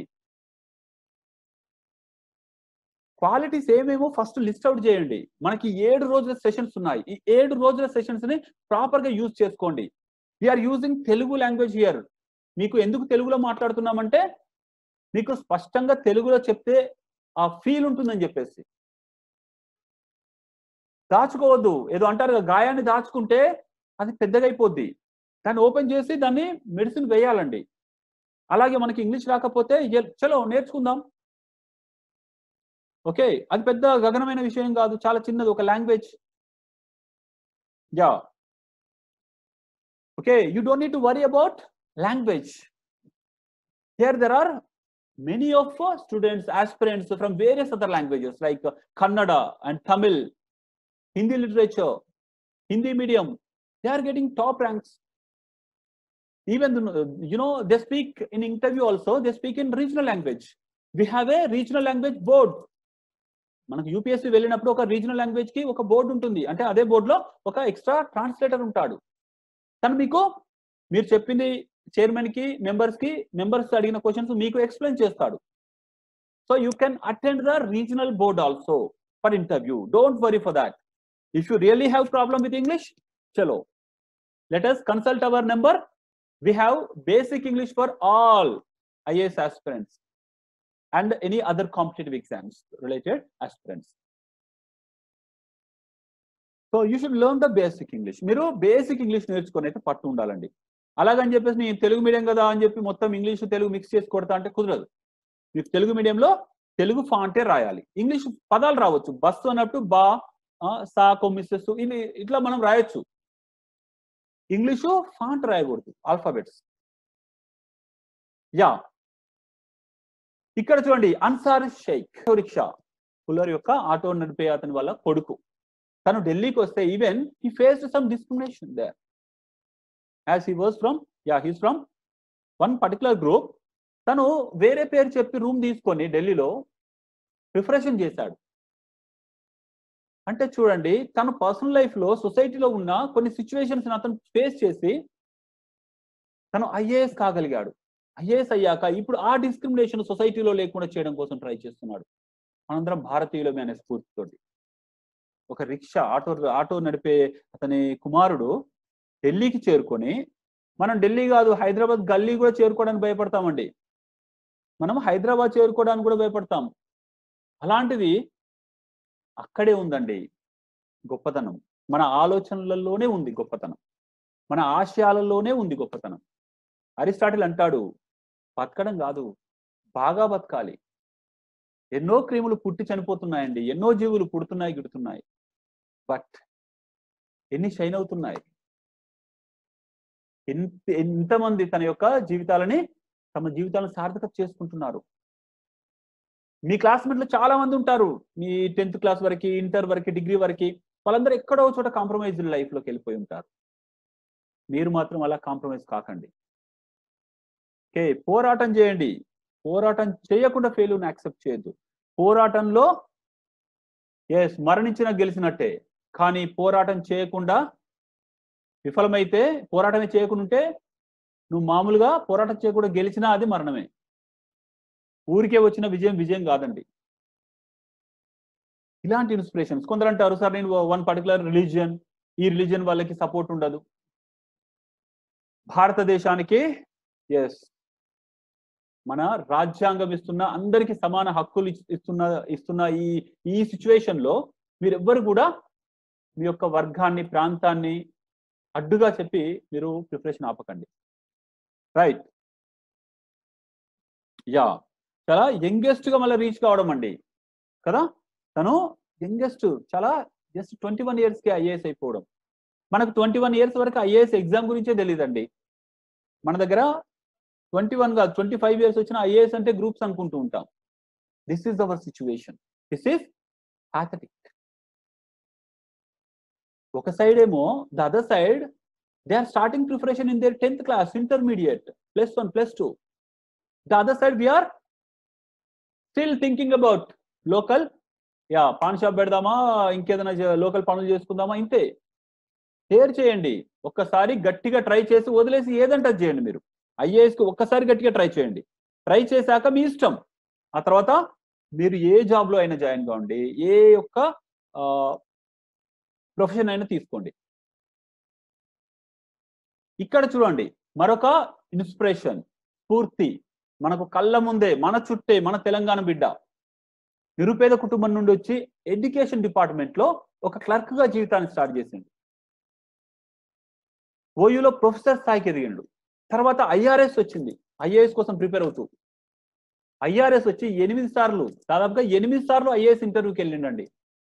క్వాలిటీస్ ఏమేమో ఫస్ట్ లిస్ట్ అవుట్ చేయండి మనకి ఏడు రోజుల సెషన్స్ ఉన్నాయి ఈ ఏడు రోజుల సెషన్స్ ని ప్రాపర్ గా యూజ్ చేసుకోండి we are using Telugu language here మీకు ఎందుకు తెలుగులో మాట్లాడుతున్నామంటే మీకు స్పష్టంగా తెలుగులో చెప్తే ఆ ఫీల్ ఉంటుందని చెప్పేసి దాచుకోవద్దు ఏదో అంటారు కదా, గాయాన్ని దాచుకుంటే అది పెద్దగా అయిపోద్ది దాన్ని ఓపెన్ చేసి దాన్ని మెడిసిన్ వేయాలండి అలాగే మనకి ఇంగ్లీష్ రాకపోతే ఎల్- చలో నేర్చుకుందాం ఓకే అది పెద్ద గగనమైన విషయం కాదు చాలా చిన్నది ఒక language yeah okay you don't need to worry about language here there are many of uh, students aspirants from various other languages like uh, kannada and tamil hindi literature hindi medium they are getting top ranks even the- you know they speak in interview also they speak in regional language we have a regional language board మనకు UPSC వెళ్ళినప్పుడు ఒక regional language కి ఒక board ఉంటుంది అంటే అదే బోర్డులో ఒక ఎక్స్ట్రా ట్రాన్స్లేటర్ ఉంటాడు తను మీకు మీరు చెప్పింది చైర్మన్ కి మెంబర్స్ కి మెంబర్స్ అడిగిన క్వశ్చన్స్ మీకు ఎక్స్ప్లెయిన్ చేస్తాడు so you can attend the regional board also for interview don't worry for that if you really have problem with English చలో let us consult our number we have basic english for all ias aspirants and any other competitive exams related aspirants so you should learn the basic English మీరు basic English నేర్చుకొని అయితే పట్టు ఉండాలండి అలాగని చెప్పేసి నేను Telugu medium కదా అని చెప్పి మొత్తం ఇంగ్లీష్ తెలుగు మిక్స్ చేసి కొడతా అంటే కుదరదు మీకు తెలుగు మీడియంలో తెలుగు ఫాంటే రాయాలి ఇంగ్లీష్ పదాలు రావచ్చు బస్సు అన్నప్పుడు బా ఆ, సా కొమ్మిసెస్ ఇది ఇట్లా మనం రాయొచ్చు ఇంగ్లీషు ఫాంట్ రాయకూడదు ఆల్ఫాబెట్స్ యా ఇక్కడ చూడండి అన్సార్ షేక్ రిక్షా పుల్లర్ యొక్క ఆటో నడిపే అతని వల్ల కొడుకు తను ఢిల్లీకి వస్తే even he face some discrimination there as he was from yeah he's from one particular group తను వేరే పేరు చెప్పి రూమ్ తీసుకొని ఢిల్లీలో ప్రిపరేషన్ చేశాడు అంటే చూడండి తన పర్సనల్ లైఫ్ లో సొసైటీలో ఉన్న కొన్ని సిచ్యువేషన్స్ అతను ఫేస్ చేసి తను ఐఏఎస్ కాగలిగాడు ఐఏఎస్ అయ్యాక ఇప్పుడు ఆ డిస్క్రిమినేషన్ సొసైటీలో లేకుండా చేయడం కోసం ట్రై చేస్తున్నాడు మనందరం భారతీయులమే అనే స్ఫూర్తితోటి ఒక రిక్షా ఆటో ఆటో నడిపే అతని కుమారుడు ఢిల్లీకి చేరుకొని మనం ఢిల్లీ కాదు హైదరాబాద్ గల్లీ కూడా చేరుకోవడానికి భయపడతామండి మనం హైదరాబాద్ చేరుకోవడానికి కూడా భయపడతాం అలాంటిది అక్కడే ఉందండి గొప్పతనం మన ఆలోచనలలోనే ఉంది గొప్పతనం మన ఆశయాలలోనే ఉంది గొప్పతనం అరిస్టాటిల్ అంటాడు బతకడం కాదు బాగా బతకాలి ఎన్నో క్రిములు పుట్టి చనిపోతున్నాయండి ఎన్నో జీవులు పుడుతున్నాయి గిడుతున్నాయి బట్ ఎన్ని షైన్ అవుతున్నాయి ఎంత ఎంతమంది తన యొక్క జీవితాలని తమ జీవితాలను సార్థకత చేసుకుంటున్నారు మీ క్లాస్మేట్లు చాలా మంది ఉంటారు మీ టెన్త్ క్లాస్ వరకు ఇంటర్ వరకు డిగ్రీ వరకు వాళ్ళందరూ ఎక్కడో చోట కాంప్రమైజ్ లైఫ్లోకి వెళ్ళిపోయి ఉంటారు మీరు మాత్రం అలా కాంప్రమైజ్ కాకండి ఓకే పోరాటం చేయండి పోరాటం చేయకుండా ఫెయిల్యూర్ని యాక్సెప్ట్ చేయొద్దు పోరాటంలో ఎస్ మరణించిన గెలిచినట్టే కానీ పోరాటం చేయకుండా విఫలమైతే పోరాటమే చేయకుండా ఉంటే నువ్వు మామూలుగా పోరాటం చేయకుండా గెలిచినా అది మరణమే ఊరికే వచ్చిన విజయం విజయం కాదండి ఇలాంటి ఇన్స్పిరేషన్స్ కొందరు అంటారు సార్ నేను వన్ పర్టికులర్ రిలీజియన్ ఈ రిలీజియన్ వాళ్ళకి సపోర్ట్ ఉండదు భారతదేశానికి ఎస్ మన రాజ్యాంగం ఇస్తున్న అందరికి సమాన హక్కులు ఇస్- ఇస్తున్న ఇస్తున్న ఈ ఈ సిచ్యువేషన్ లో మీరెవ్వరు కూడా మీ యొక్క వర్గాన్ని ప్రాంతాన్ని అడ్డుగా చెప్పి మీరు ప్రిపరేషన్ ఆపకండి రైట్ యా చాలా యంగెస్ట్ గా మళ్ళీ రీచ్ కావడం అండి కదా తను యంగెస్ట్ చాలా జస్ట్ ట్వంటీ వన్ ఇయర్స్ కి ఐఏఎస్ అయిపోవడం మనకు ట్వంటీ వన్ ఇయర్స్ వరకు ఐఏఎస్ ఎగ్జామ్ గురించే తెలియదండి మన దగ్గర ట్వంటీ వన్ కాదు ట్వంటీ ఫైవ్ ఇయర్స్ వచ్చిన ఐఏఎస్ అంటే గ్రూప్స్ అనుకుంటూ ఉంటాం this is our situation this is pathetic ఒక సైడ్ ఏమో the other side they are starting preparation in their tenth class intermediate plus one plus two the other side we are still thinking about local yeah paan shop పెడదామా ఇంకేదైనా local పనులు చేసుకుందామా ఇంతే share చేయండి ఒక్కసారి గట్టిగా ట్రై చేసి వదిలేసి ఏదంటే అది చేయండి మీరు ఐఏఎస్కి ఒక్కసారి గట్టిగా ట్రై చేయండి ట్రై చేశాక మీ ఇష్టం ఆ తర్వాత మీరు ఏ జాబ్లో అయినా జాయిన్ కావండి ఏ యొక్క ప్రొఫెషన్ అయినా తీసుకోండి ఇక్కడ చూడండి మరొక ఇన్స్పిరేషన్ స్ఫూర్తి మనకు కళ్ళ ముందే మన చుట్టే మన తెలంగాణ బిడ్డ నిరుపేద కుటుంబం నుండి వచ్చి ఎడ్యుకేషన్ డిపార్ట్మెంట్ లో ఒక క్లర్క్ గా జీవితాన్ని స్టార్ట్ చేసిండు ఓయూలో ప్రొఫెసర్ స్థాయికి ఎదిగిండు తర్వాత ఐఆర్ఎస్ వచ్చింది ఐఏఎస్ కోసం ప్రిపేర్ అవుతూ ఐఆర్ఎస్ వచ్చి ఎనిమిది సార్లు దాదాపుగా ఎనిమిది సార్లు ఐఏఎస్ ఇంటర్వ్యూకి వెళ్ళిండండి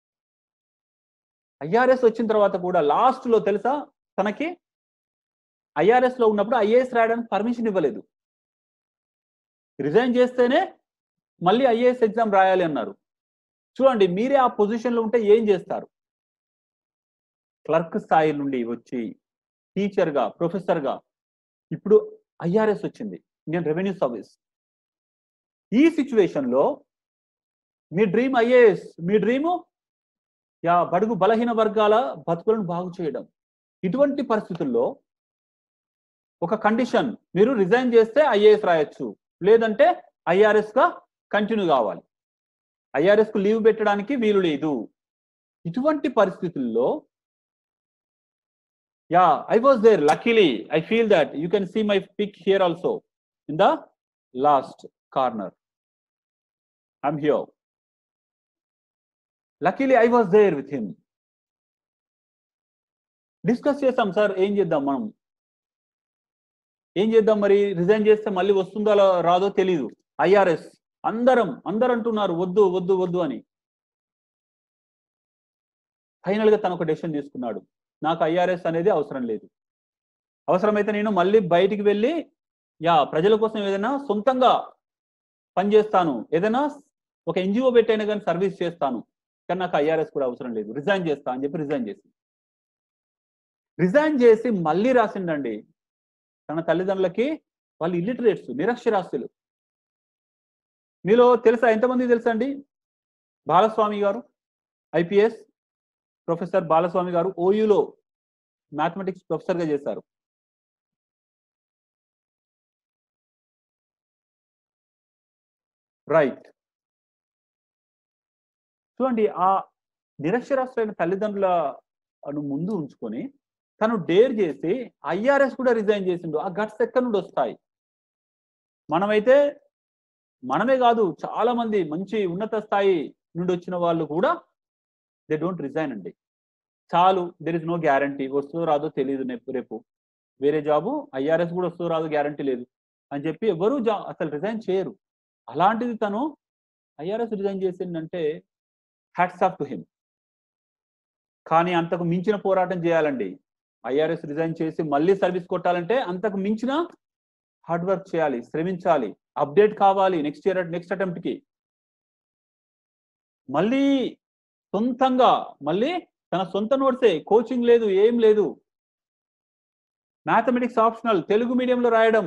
ఐఆర్ఎస్ వచ్చిన తర్వాత కూడా లాస్ట్ లో తెలుసా తనకి ఐఆర్ఎస్ లో ఉన్నప్పుడు ఐఏఎస్ రాయడానికి పర్మిషన్ ఇవ్వలేదు రిజైన్ చేస్తేనే మళ్ళీ ఐఏఎస్ ఎగ్జామ్ రాయాలి అన్నారు చూడండి మీరే ఆ పొజిషన్ లో ఉంటే ఏం చేస్తారు క్లర్క్ స్థాయి నుండి వచ్చి టీచర్ గా ప్రొఫెసర్ గా ఇప్పుడు ఐఆర్ఎస్ వచ్చింది ఇండియన్ రెవెన్యూ సర్వీస్ ఈ సిచ్యువేషన్ లో మీ డ్రీమ్ ఐఏఎస్ మీ డ్రీము యా బడుగు బలహీన వర్గాల బతుకులను బాగు చేయడం ఇటువంటి పరిస్థితుల్లో ఒక కండిషన్ మీరు రిజైన్ చేస్తే ఐఏఎస్ రాయొచ్చు లేదంటే ఐఆర్ఎస్ గా కంటిన్యూ కావాలి ఐఆర్ఎస్ కు లీవ్ పెట్టడానికి వీలు లేదు ఇటువంటి పరిస్థితుల్లో yeah I was there luckily I feel that you can see my pic here also in the last corner I'm here luckily I was there with him discuss చేస్తాం sir ఏం చేద్దాం మనం ఏం చేద్దాం మరి రిజైన్ చేస్తే మళ్ళీ వస్తుందో అలా రాదో తెలీదు ఐఆర్ఎస్ అందరం అందరు అంటున్నారు వద్దు వద్దు వద్దు అని ఫైనల్ గా తను ఒక డెసిషన్ తీసుకున్నాడు నాకు ఐఆర్ఎస్ అనేది అవసరం లేదు అవసరమైతే నేను మళ్ళీ బయటికి వెళ్ళి యా ప్రజల కోసం ఏదైనా సొంతంగా పనిచేస్తాను ఏదైనా ఒక ఎన్జిఓ పెట్టైనా కానీ సర్వీస్ చేస్తాను కానీ నాకు ఐఆర్ఎస్ కూడా అవసరం లేదు రిజైన్ చేస్తా అని చెప్పి రిజైన్ చేసి రిజైన్ చేసి మళ్ళీ రాసిండండి తన తల్లిదండ్రులకి వాళ్ళు ఇల్లిటరేట్స్ నిరక్షరాస్యులు మీలో తెలుసా ఎంతమంది తెలుసా అండి బాలస్వామి గారు ఐపీఎస్ ప్రొఫెసర్ బాలస్వామి గారు ఓయూలో మ్యాథమెటిక్స్ ప్రొఫెసర్ గా చేశారు రైట్ చూడండి ఆ నిరక్షరాస్యులైన తల్లిదండ్రులను ముందు ఉంచుకొని తను డేర్ చేసి ఐఆర్ఎస్ కూడా రిజైన్ చేసిండు ఆ గట్స్ ఎక్కడి నుండి వస్తాయి మనమైతే మనమే కాదు చాలా మంది మంచి ఉన్నత స్థాయి నుండి వచ్చిన వాళ్ళు కూడా దే డోంట్ రిజైన్ అండి చాలు దెర్ ఇస్ నో గ్యారంటీ వస్తుందో రాదో తెలియదు రేపు రేపు వేరే జాబు ఐఆర్ఎస్ కూడా వస్తుందో రాదో గ్యారంటీ లేదు అని చెప్పి ఎవరు జా అసలు రిజైన్ చేయరు అలాంటిది తను ఐఆర్ఎస్ రిజైన్ చేసిందంటే హ్యాట్స్ ఆఫ్ టు హిమ్ కానీ అంతకు మించిన పోరాటం చేయాలండి ఐఆర్ఎస్ రిజైన్ చేసి మళ్ళీ సర్వీస్ కొట్టాలంటే అంతకు మించిన హార్డ్ వర్క్ చేయాలి శ్రమించాలి అప్డేట్ కావాలి నెక్స్ట్ ఇయర్ నెక్స్ట్ అటెంప్ట్ కి మళ్ళీ సొంతంగా మళ్ళీ తన సొంత నోట్సే కోచింగ్ లేదు ఏం లేదు మ్యాథమెటిక్స్ ఆప్షనల్ తెలుగు మీడియంలో రాయడం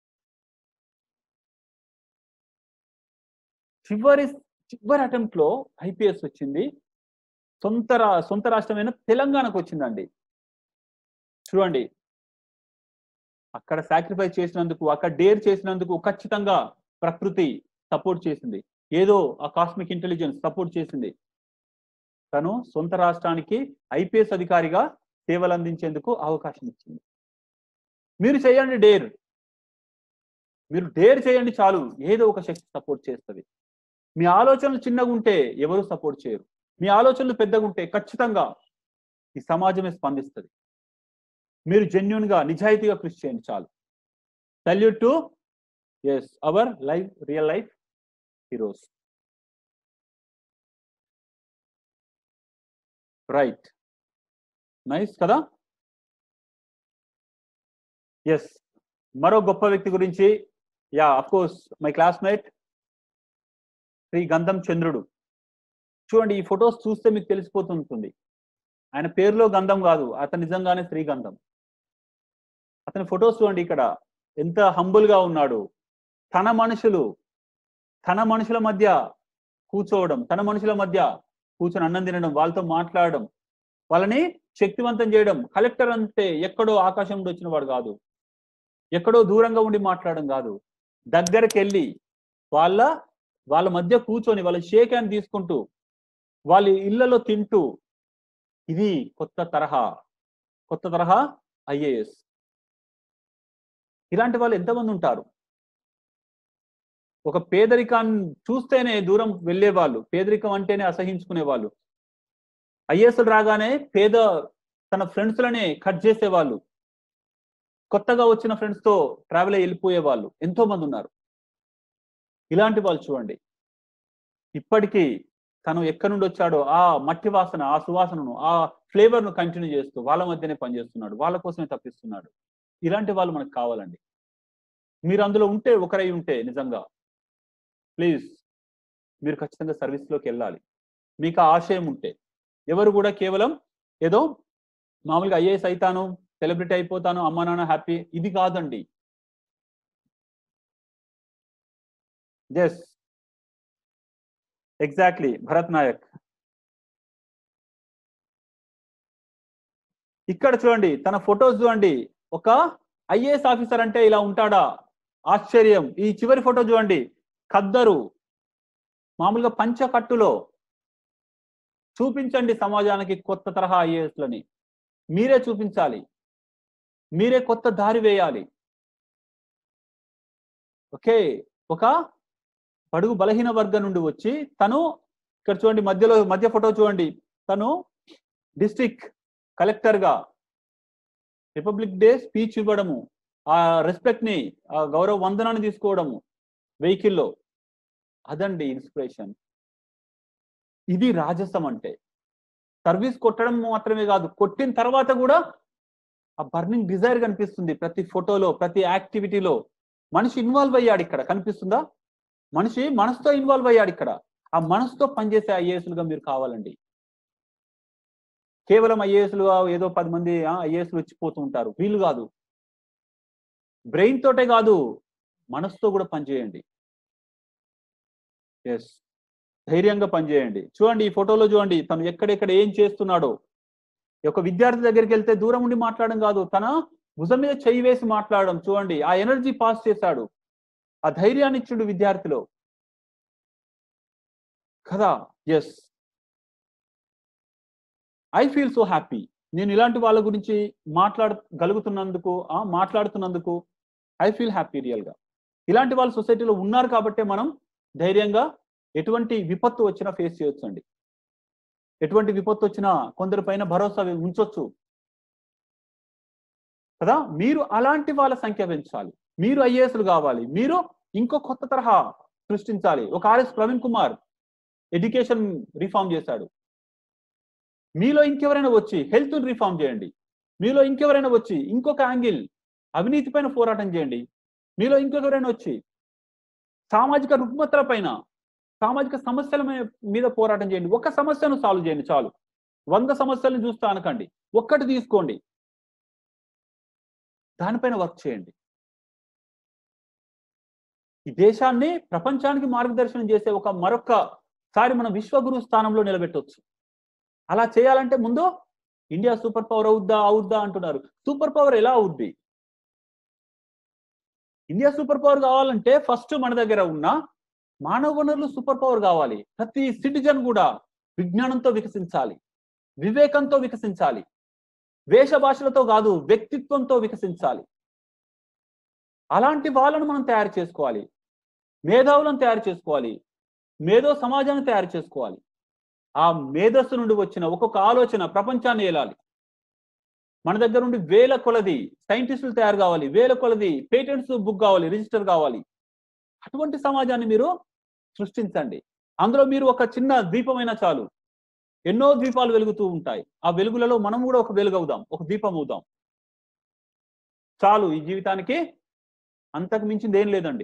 చివరి చివరి అటెంప్ట్ లో ఐపీఎస్ వచ్చింది సొంత రా సొంత రాష్ట్రమైన తెలంగాణకు వచ్చిందండి చూడండి అక్కడ సాక్రిఫైస్ చేసినందుకు అక్కడ డేర్ చేసినందుకు ఖచ్చితంగా ప్రకృతి సపోర్ట్ చేసింది ఏదో ఆ కాస్మిక్ ఇంటెలిజెన్స్ సపోర్ట్ చేసింది తను సొంత రాష్ట్రానికి ఐపీఎస్ అధికారిగా సేవలు అందించేందుకు అవకాశం ఇచ్చింది మీరు చేయండి డేర్ మీరు డేర్ చేయండి చాలు ఏదో ఒక శక్తి సపోర్ట్ చేస్తుంది మీ ఆలోచనలు చిన్నగా ఉంటే ఎవరు సపోర్ట్ చేయరు మీ ఆలోచనలు పెద్దగా ఉంటే ఖచ్చితంగా ఈ సమాజమే స్పందిస్తుంది మీరు జెన్యున్ గా నిజాయితీగా కృషి చేయండి చాలు salute to yes our life real life heroes right nice కదా ఎస్ మరో గొప్ప వ్యక్తి గురించి yeah of course my classmate Shri Gandham Chandrudu చూడండి ఈ ఫొటోస్ చూస్తే మీకు తెలిసిపోతుంటుంది ఆయన పేరులో గంధం కాదు అతను నిజంగానే శ్రీగంధం అతని ఫొటోస్ చూడండి ఇక్కడ ఎంత హంబుల్ గా ఉన్నాడు తన మనుషులు తన మనుషుల మధ్య కూర్చోవడం తన మనుషుల మధ్య కూర్చొని అన్నం తినడం వాళ్ళతో మాట్లాడడం వాళ్ళని శక్తివంతం చేయడం కలెక్టర్ అంటే ఎక్కడో ఆకాశం నుండి వచ్చిన వాడు కాదు ఎక్కడో దూరంగా ఉండి మాట్లాడడం కాదు దగ్గరికి వెళ్ళి వాళ్ళ వాళ్ళ మధ్య కూర్చొని వాళ్ళ షేక్ హ్యాండ్ తీసుకుంటూ వాళ్ళ ఇళ్లలో తింటూ ఇది కొత్త తరహా కొత్త తరహా ఐఏఎస్ ఇలాంటి వాళ్ళు ఎంతమంది ఉంటారు ఒక పేదరికాన్ని చూస్తేనే దూరం వెళ్ళే వాళ్ళు పేదరికం అంటేనే అసహించుకునే వాళ్ళు ఐఏఎస్ రాగానే పేద తన ఫ్రెండ్స్లనే కట్ చేసేవాళ్ళు కొత్తగా వచ్చిన ఫ్రెండ్స్ తో ట్రావెల్ అయ్యి వెళ్ళిపోయే వాళ్ళు ఎంతో మంది ఉన్నారు ఇలాంటి వాళ్ళు చూడండి ఇప్పటికీ తను ఎక్కడి నుండి వచ్చాడో ఆ మట్టి వాసన ఆ సువాసనను ఆ ఫ్లేవర్ ను కంటిన్యూ చేస్తూ వాళ్ళ మధ్యనే పనిచేస్తున్నాడు వాళ్ళ కోసమే తప్పిస్తున్నాడు ఇలాంటి వాళ్ళు మనకు కావాలండి మీరు అందులో ఉంటే ఒకరై ఉంటే నిజంగా ప్లీజ్ మీరు ఖచ్చితంగా సర్వీస్లోకి వెళ్ళాలి మీకు ఆ ఆశయం ఉంటే ఎవరు కూడా కేవలం ఏదో మామూలుగా ఐఏఎస్ అవుతాను సెలబ్రిటీ అయిపోతాను అమ్మా నాన్న హ్యాపీ ఇది కాదండి ఎస్ ఎగ్జాక్ట్లీ భరత్ నాయక్ ఇక్కడ చూడండి తన ఫొటోస్ చూడండి ఒక ఐఏఎస్ ఆఫీసర్ అంటే ఇలా ఉంటాడా ఆశ్చర్యం ఈ చివరి ఫోటో చూడండి ఖద్దరు మామూలుగా పంచకట్టులో చూపించండి సమాజానికి కొత్త తరహా ఐఏఎస్లని మీరే చూపించాలి మీరే కొత్త దారి వేయాలి ఓకే ఒక పడుగు బలహీన వర్గం నుండి వచ్చి తను ఇక్కడ చూడండి మధ్యలో మధ్య ఫోటో చూడండి తను డిస్ట్రిక్ట్ కలెక్టర్ గా రిపబ్లిక్ డే స్పీచ్ ఇవ్వడము ఆ రెస్పెక్ట్ ని ఆ గౌరవ వందనాన్ని తీసుకోవడము వెహికల్లో అదండి ఇన్స్పిరేషన్ ఇది రాజసం అంటే సర్వీస్ కొట్టడం మాత్రమే కాదు కొట్టిన తర్వాత కూడా ఆ బర్నింగ్ డిజైర్ కనిపిస్తుంది ప్రతి ఫోటోలో ప్రతి యాక్టివిటీలో మనిషి ఇన్వాల్వ్ అయ్యాడు ఇక్కడ కనిపిస్తుందా మనిషి మనసుతో ఇన్వాల్వ్ అయ్యాడు ఇక్కడ ఆ మనసుతో పనిచేసే ఐఏఎస్లుగా మీరు కావాలండి కేవలం ఐఏఎస్లుగా ఏదో పది మంది ఐఏఎస్లు వచ్చిపోతూ ఉంటారు వీళ్ళు కాదు బ్రెయిన్ తోటే కాదు మనసుతో కూడా పనిచేయండి ఎస్ ధైర్యంగా పనిచేయండి చూడండి ఈ ఫోటోలో చూడండి తను ఎక్కడెక్కడ ఏం చేస్తున్నాడో ఈ యొక్క విద్యార్థి దగ్గరికి వెళ్తే దూరం ఉండి మాట్లాడడం కాదు తన భుజం మీద చెయ్యి వేసి మాట్లాడడం చూడండి ఆ ఎనర్జీ పాస్ చేశాడు ఆ ధైర్యాన్ని ఇచ్చిండు విద్యార్థిలో కదా yes I feel so happy నేను ఇలాంటి వాళ్ళ గురించి మాట్లాడగలుగుతున్నందుకు ఆ మాట్లాడుతున్నందుకు ఐ ఫీల్ హ్యాపీ రియల్ గా ఇలాంటి వాళ్ళు సొసైటీలో ఉన్నారు కాబట్టే మనం ధైర్యంగా ఎటువంటి విపత్తు వచ్చినా ఫేస్ చేయొచ్చు అండి ఎటువంటి విపత్తు వచ్చినా కొందరి పైన భరోసా ఉంచొచ్చు కదా మీరు అలాంటి వాళ్ళ సంఖ్య పెంచాలి మీరు ఐఏఎస్లు కావాలి మీరు ఇంకో కొత్త తరహా సృష్టించాలి ఒక RS Praveen Kumar education reform చేశాడు మీలో ఇంకెవరైనా వచ్చి హెల్త్ రిఫార్మ్ చేయండి మీలో ఇంకెవరైనా వచ్చి ఇంకొక యాంగిల్ అవినీతి పైన పోరాటం చేయండి మీలో ఇంకొకరైనా వచ్చి సామాజిక రుగ్మతల పైన సామాజిక సమస్యల మీ- మీద పోరాటం చేయండి ఒక సమస్యను సాల్వ్ చేయండి చాలు వంద సమస్యలను చూస్తా అనకండి ఒక్కటి తీసుకోండి దానిపైన వర్క్ చేయండి ఈ దేశాన్ని ప్రపంచానికి మార్గదర్శనం చేసే ఒక మరొకసారి మన విశ్వగురు స్థానంలో నిలబెట్టవచ్చు అలా చేయాలంటే ముందు ఇండియా సూపర్ పవర్ అవుద్దా అవుద్దా అంటున్నారు సూపర్ పవర్ ఎలా అవుద్ది ఇండియా సూపర్ పవర్ కావాలంటే ఫస్ట్ మన దగ్గర ఉన్న మానవ వనరులు సూపర్ పవర్ కావాలి ప్రతి సిటిజన్ కూడా విజ్ఞానంతో వికసించాలి వివేకంతో వికసించాలి వేష భాషలతో కాదు వ్యక్తిత్వంతో వికసించాలి అలాంటి వాళ్ళను మనం తయారు చేసుకోవాలి మేధావులను తయారు చేసుకోవాలి మేధో సమాజాన్ని తయారు చేసుకోవాలి ఆ మేధస్సు నుండి వచ్చిన ఒక్కొక్క ఆలోచన ప్రపంచాన్ని ఏలాలి మన దగ్గర నుండి వేల కొలది సైంటిస్టులు తయారు కావాలి వేల కొలది పేటెంట్స్ బుక్ కావాలి రిజిస్టర్ కావాలి అటువంటి సమాజాన్ని మీరు సృష్టించండి అందులో మీరు ఒక చిన్న ద్వీపమైనా చాలు ఎన్నో ద్వీపాలు వెలుగుతూ ఉంటాయి ఆ వెలుగులలో మనం కూడా ఒక వెలుగు అవుదాం ఒక దీపం అవుదాం చాలు ఈ జీవితానికి అంతకు మించింది ఏం లేదండి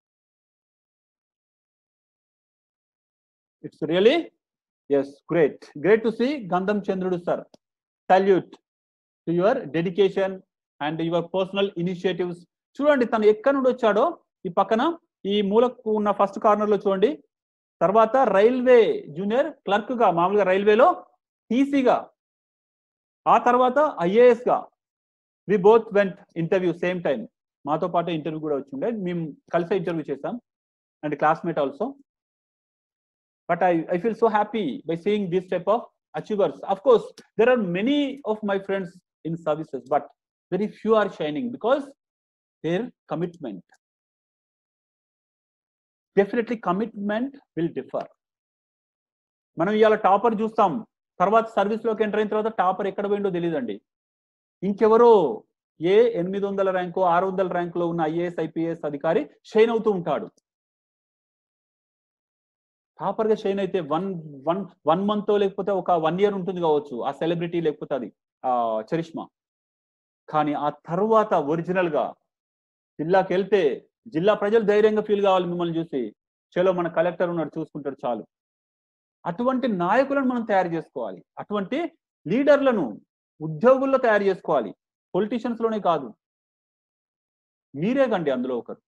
it's really yes great great to see Gandham Chandrudu sir salute to your dedication and your personal initiatives చూడండి తను ఎక్కడి నుండి వచ్చాడో ఈ పక్కన ఈ మూలకు ఉన్న ఫస్ట్ కార్నర్ లో చూడండి తర్వాత రైల్వే జూనియర్ క్లర్క్ గా మామూలుగా రైల్వేలో టీసీగా ఆ తర్వాత ఐఏఎస్ గా we both went interview same time మాతో పాటు ఇంటర్వ్యూ కూడా వచ్చిండే మేము కలిసే ఇంటర్వ్యూ చేసాం and classmate also but I I feel so happy by seeing this type of achievers of course there are many of my friends in services but very few are shining because their commitment definitely commitment will differ మనం ఇవాళ topper చూస్తాం తర్వాత service లోకి enter అయిన తర్వాత topper ఎక్కడ పోయిండో తెలియదండి ఇంకెవరో ఏ ఎనిమిది వందల ర్యాంకు ఆరు వందల ర్యాంకులో ఉన్న ఐఏఎస్ ఐపీఎస్ అధికారి షైన్ అవుతూ ఉంటాడు టాపర్ గా షైన్ అయితే వన్ వన్ వన్ మంత్ లేకపోతే ఒక వన్ ఇయర్ ఉంటుంది కావచ్చు ఆ సెలబ్రిటీ లేకపోతే అది ఆ చరిష్మా కానీ ఆ తర్వాత ఒరిజినల్ గా జిల్లాకి వెళ్తే జిల్లా ప్రజలు ధైర్యంగా ఫీల్ కావాలి మిమ్మల్ని చూసి చలో మన కలెక్టర్ ఉన్నాడు చూసుకుంటాడు చాలు అటువంటి నాయకులను మనం తయారు చేసుకోవాలి అటువంటి లీడర్లను ఉద్యోగుల్లో తయారు చేసుకోవాలి పొలిటీషియన్స్ లోనే కాదు మీరే కండి అందులో ఒకరు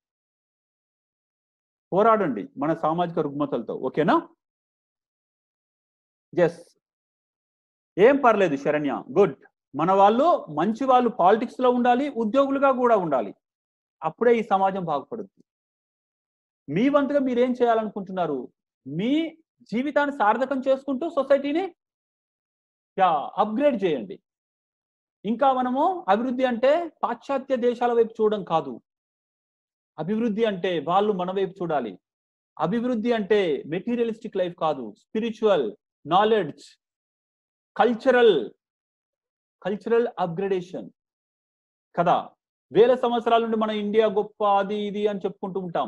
పోరాడండి మన సామాజిక రుగ్మతలతో ఓకేనా ఎస్ ఏం పర్లేదు శరణ్య గుడ్ మన వాళ్ళు మంచి వాళ్ళు పాలిటిక్స్ లో ఉండాలి ఉద్యోగులుగా కూడా ఉండాలి అప్పుడే ఈ సమాజం బాగుపడుద్ది మీ వంతుగా మీరేం చేయాలనుకుంటున్నారు మీ జీవితాన్ని సార్థకం చేసుకుంటూ సొసైటీని అప్గ్రేడ్ చేయండి ఇంకా మనము అభివృద్ధి అంటే పాశ్చాత్య దేశాల వైపు చూడడం కాదు అభివృద్ధి అంటే వాళ్ళు మన వైపు చూడాలి అభివృద్ధి అంటే మెటీరియలిస్టిక్ లైఫ్ కాదు spiritual knowledge cultural cultural upgradation కదా వేల సంవత్సరాల నుండి మన ఇండియా గొప్ప అది ఇది అని చెప్పుకుంటూ ఉంటాం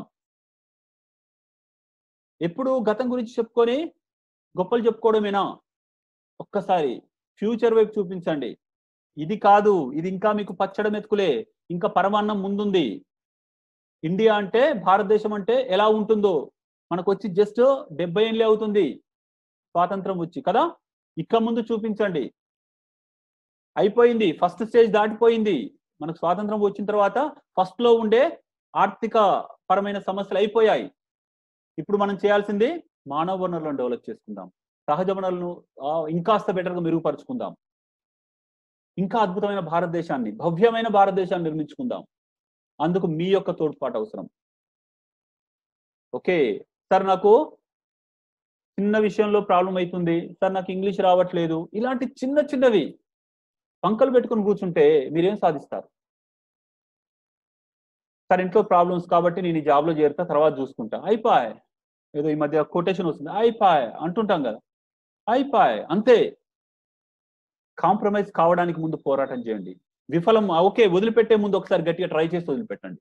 ఎప్పుడు గతం గురించి చెప్పుకొని గొప్పలు చెప్పుకోవడమేనా ఒక్కసారి ఫ్యూచర్ వైపు చూపించండి ఇది కాదు ఇది ఇంకా మీకు పచ్చడం ఎత్తుకులే ఇంకా పరమాన్నం ముందుంది ఇండియా అంటే భారతదేశం అంటే ఎలా ఉంటుందో మనకు వచ్చి జస్ట్ డెబ్బై ఏళ్ళే అవుతుంది స్వాతంత్రం వచ్చి కదా ఇక ముందు చూపించండి అయిపోయింది ఫస్ట్ స్టేజ్ దాటిపోయింది మనకు స్వాతంత్రం వచ్చిన తర్వాత ఫస్ట్ లో ఉండే ఆర్థిక పరమైన సమస్యలు అయిపోయాయి ఇప్పుడు మనం చేయాల్సింది మానవ వనరులను డెవలప్ చేసుకుందాం సహజ వనరులను ఆ, ఇంకాస్త బెటర్గా మెరుగుపరుచుకుందాం ఇంకా అద్భుతమైన భారతదేశాన్ని భవ్యమైన భారతదేశాన్ని నిర్మించుకుందాం అందుకు మీ యొక్క తోడ్పాటు అవసరం ఓకే సార్ నాకు చిన్న విషయంలో ప్రాబ్లం అవుతుంది సార్ నాకు ఇంగ్లీష్ రావట్లేదు ఇలాంటి చిన్న చిన్నవి పంకలు పెట్టుకుని కూర్చుంటే మీరేం సాధిస్తారు సార్ ఇంట్లో ప్రాబ్లమ్స్ కాబట్టి నేను ఈ జాబ్లో చేరుతా తర్వాత చూసుకుంటా అయిపోయ్ ఏదో ఈ మధ్య కొటేషన్ వస్తుంది అయిపోయ్ అంటుంటాం కదా అయిపోయ్ అంతే కాంప్రమైజ్ కావడానికి ముందు పోరాటం చేయండి విఫలం ఓకే వదిలిపెట్టే ముందు ఒకసారి గట్టిగా ట్రై చేసి వదిలిపెట్టండి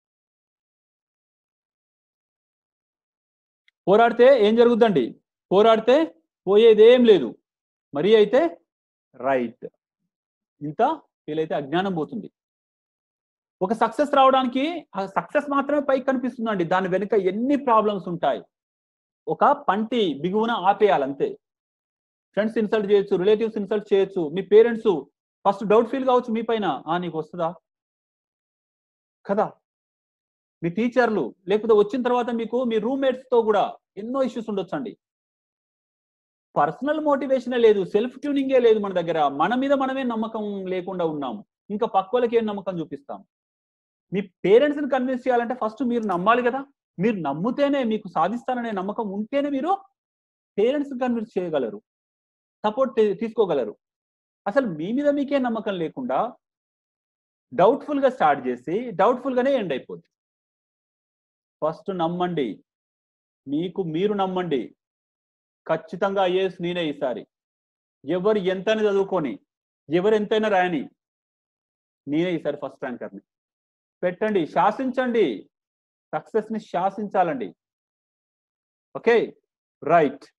పోరాడితే ఏం జరుగుద్దండి పోరాడితే పోయేదేం లేదు మరి అయితే రైట్ ఇంత వీలైతే అజ్ఞానం పోతుంది ఒక సక్సెస్ రావడానికి ఆ సక్సెస్ మాత్రమే పైకి కనిపిస్తుందండి దాని వెనుక ఎన్ని ప్రాబ్లమ్స్ ఉంటాయి ఒక పంటి బిగువున ఆపేయాలి అంతే ఫ్రెండ్స్ ఇన్సల్ట్ చేయొచ్చు రిలేటివ్స్ ఇన్సల్ట్ చేయొచ్చు మీ పేరెంట్స్ ఫస్ట్ డౌట్ ఫీల్ కావచ్చు మీ పైన ఆ నీకు వస్తుందా కదా మీ టీచర్లు లేకపోతే వచ్చిన తర్వాత మీకు మీ రూమ్మేట్స్ తో కూడా ఎన్నో ఇష్యూస్ ఉండొచ్చండి పర్సనల్ మోటివేషనే లేదు సెల్ఫ్ ట్యూనింగే లేదు మన దగ్గర మన మీద మనమే నమ్మకం లేకుండా ఉన్నాం ఇంకా పక్క వాళ్ళకి ఏం నమ్మకం చూపిస్తాం మీ పేరెంట్స్ ని కన్విన్స్ చేయాలంటే ఫస్ట్ మీరు నమ్మాలి కదా మీరు నమ్మితేనే మీకు సాధిస్తాననే నమ్మకం ఉంటేనే మీరు పేరెంట్స్ కన్విన్స్ చేయగలరు సపోర్ట్ తీసుకోగలరు అసలు మీ మీద మీకే నమ్మకం లేకుండా డౌట్ఫుల్ గా స్టార్ట్ చేసి డౌట్ఫుల్ గానే ఎండ్ అయిపోద్ది ఫస్ట్ నమ్మండి మీకు మీరు నమ్మండి ఖచ్చితంగా ఐఏఎస్ నేనే ఈసారి ఎవరు ఎంతని చదువుకొని ఎవరు ఎంతైనా రాయని నేనే ఈసారి ఫస్ట్ ర్యాంకర్ని పెట్టండి శాసించండి సక్సెస్ ని శాసించాలండి ఓకే రైట్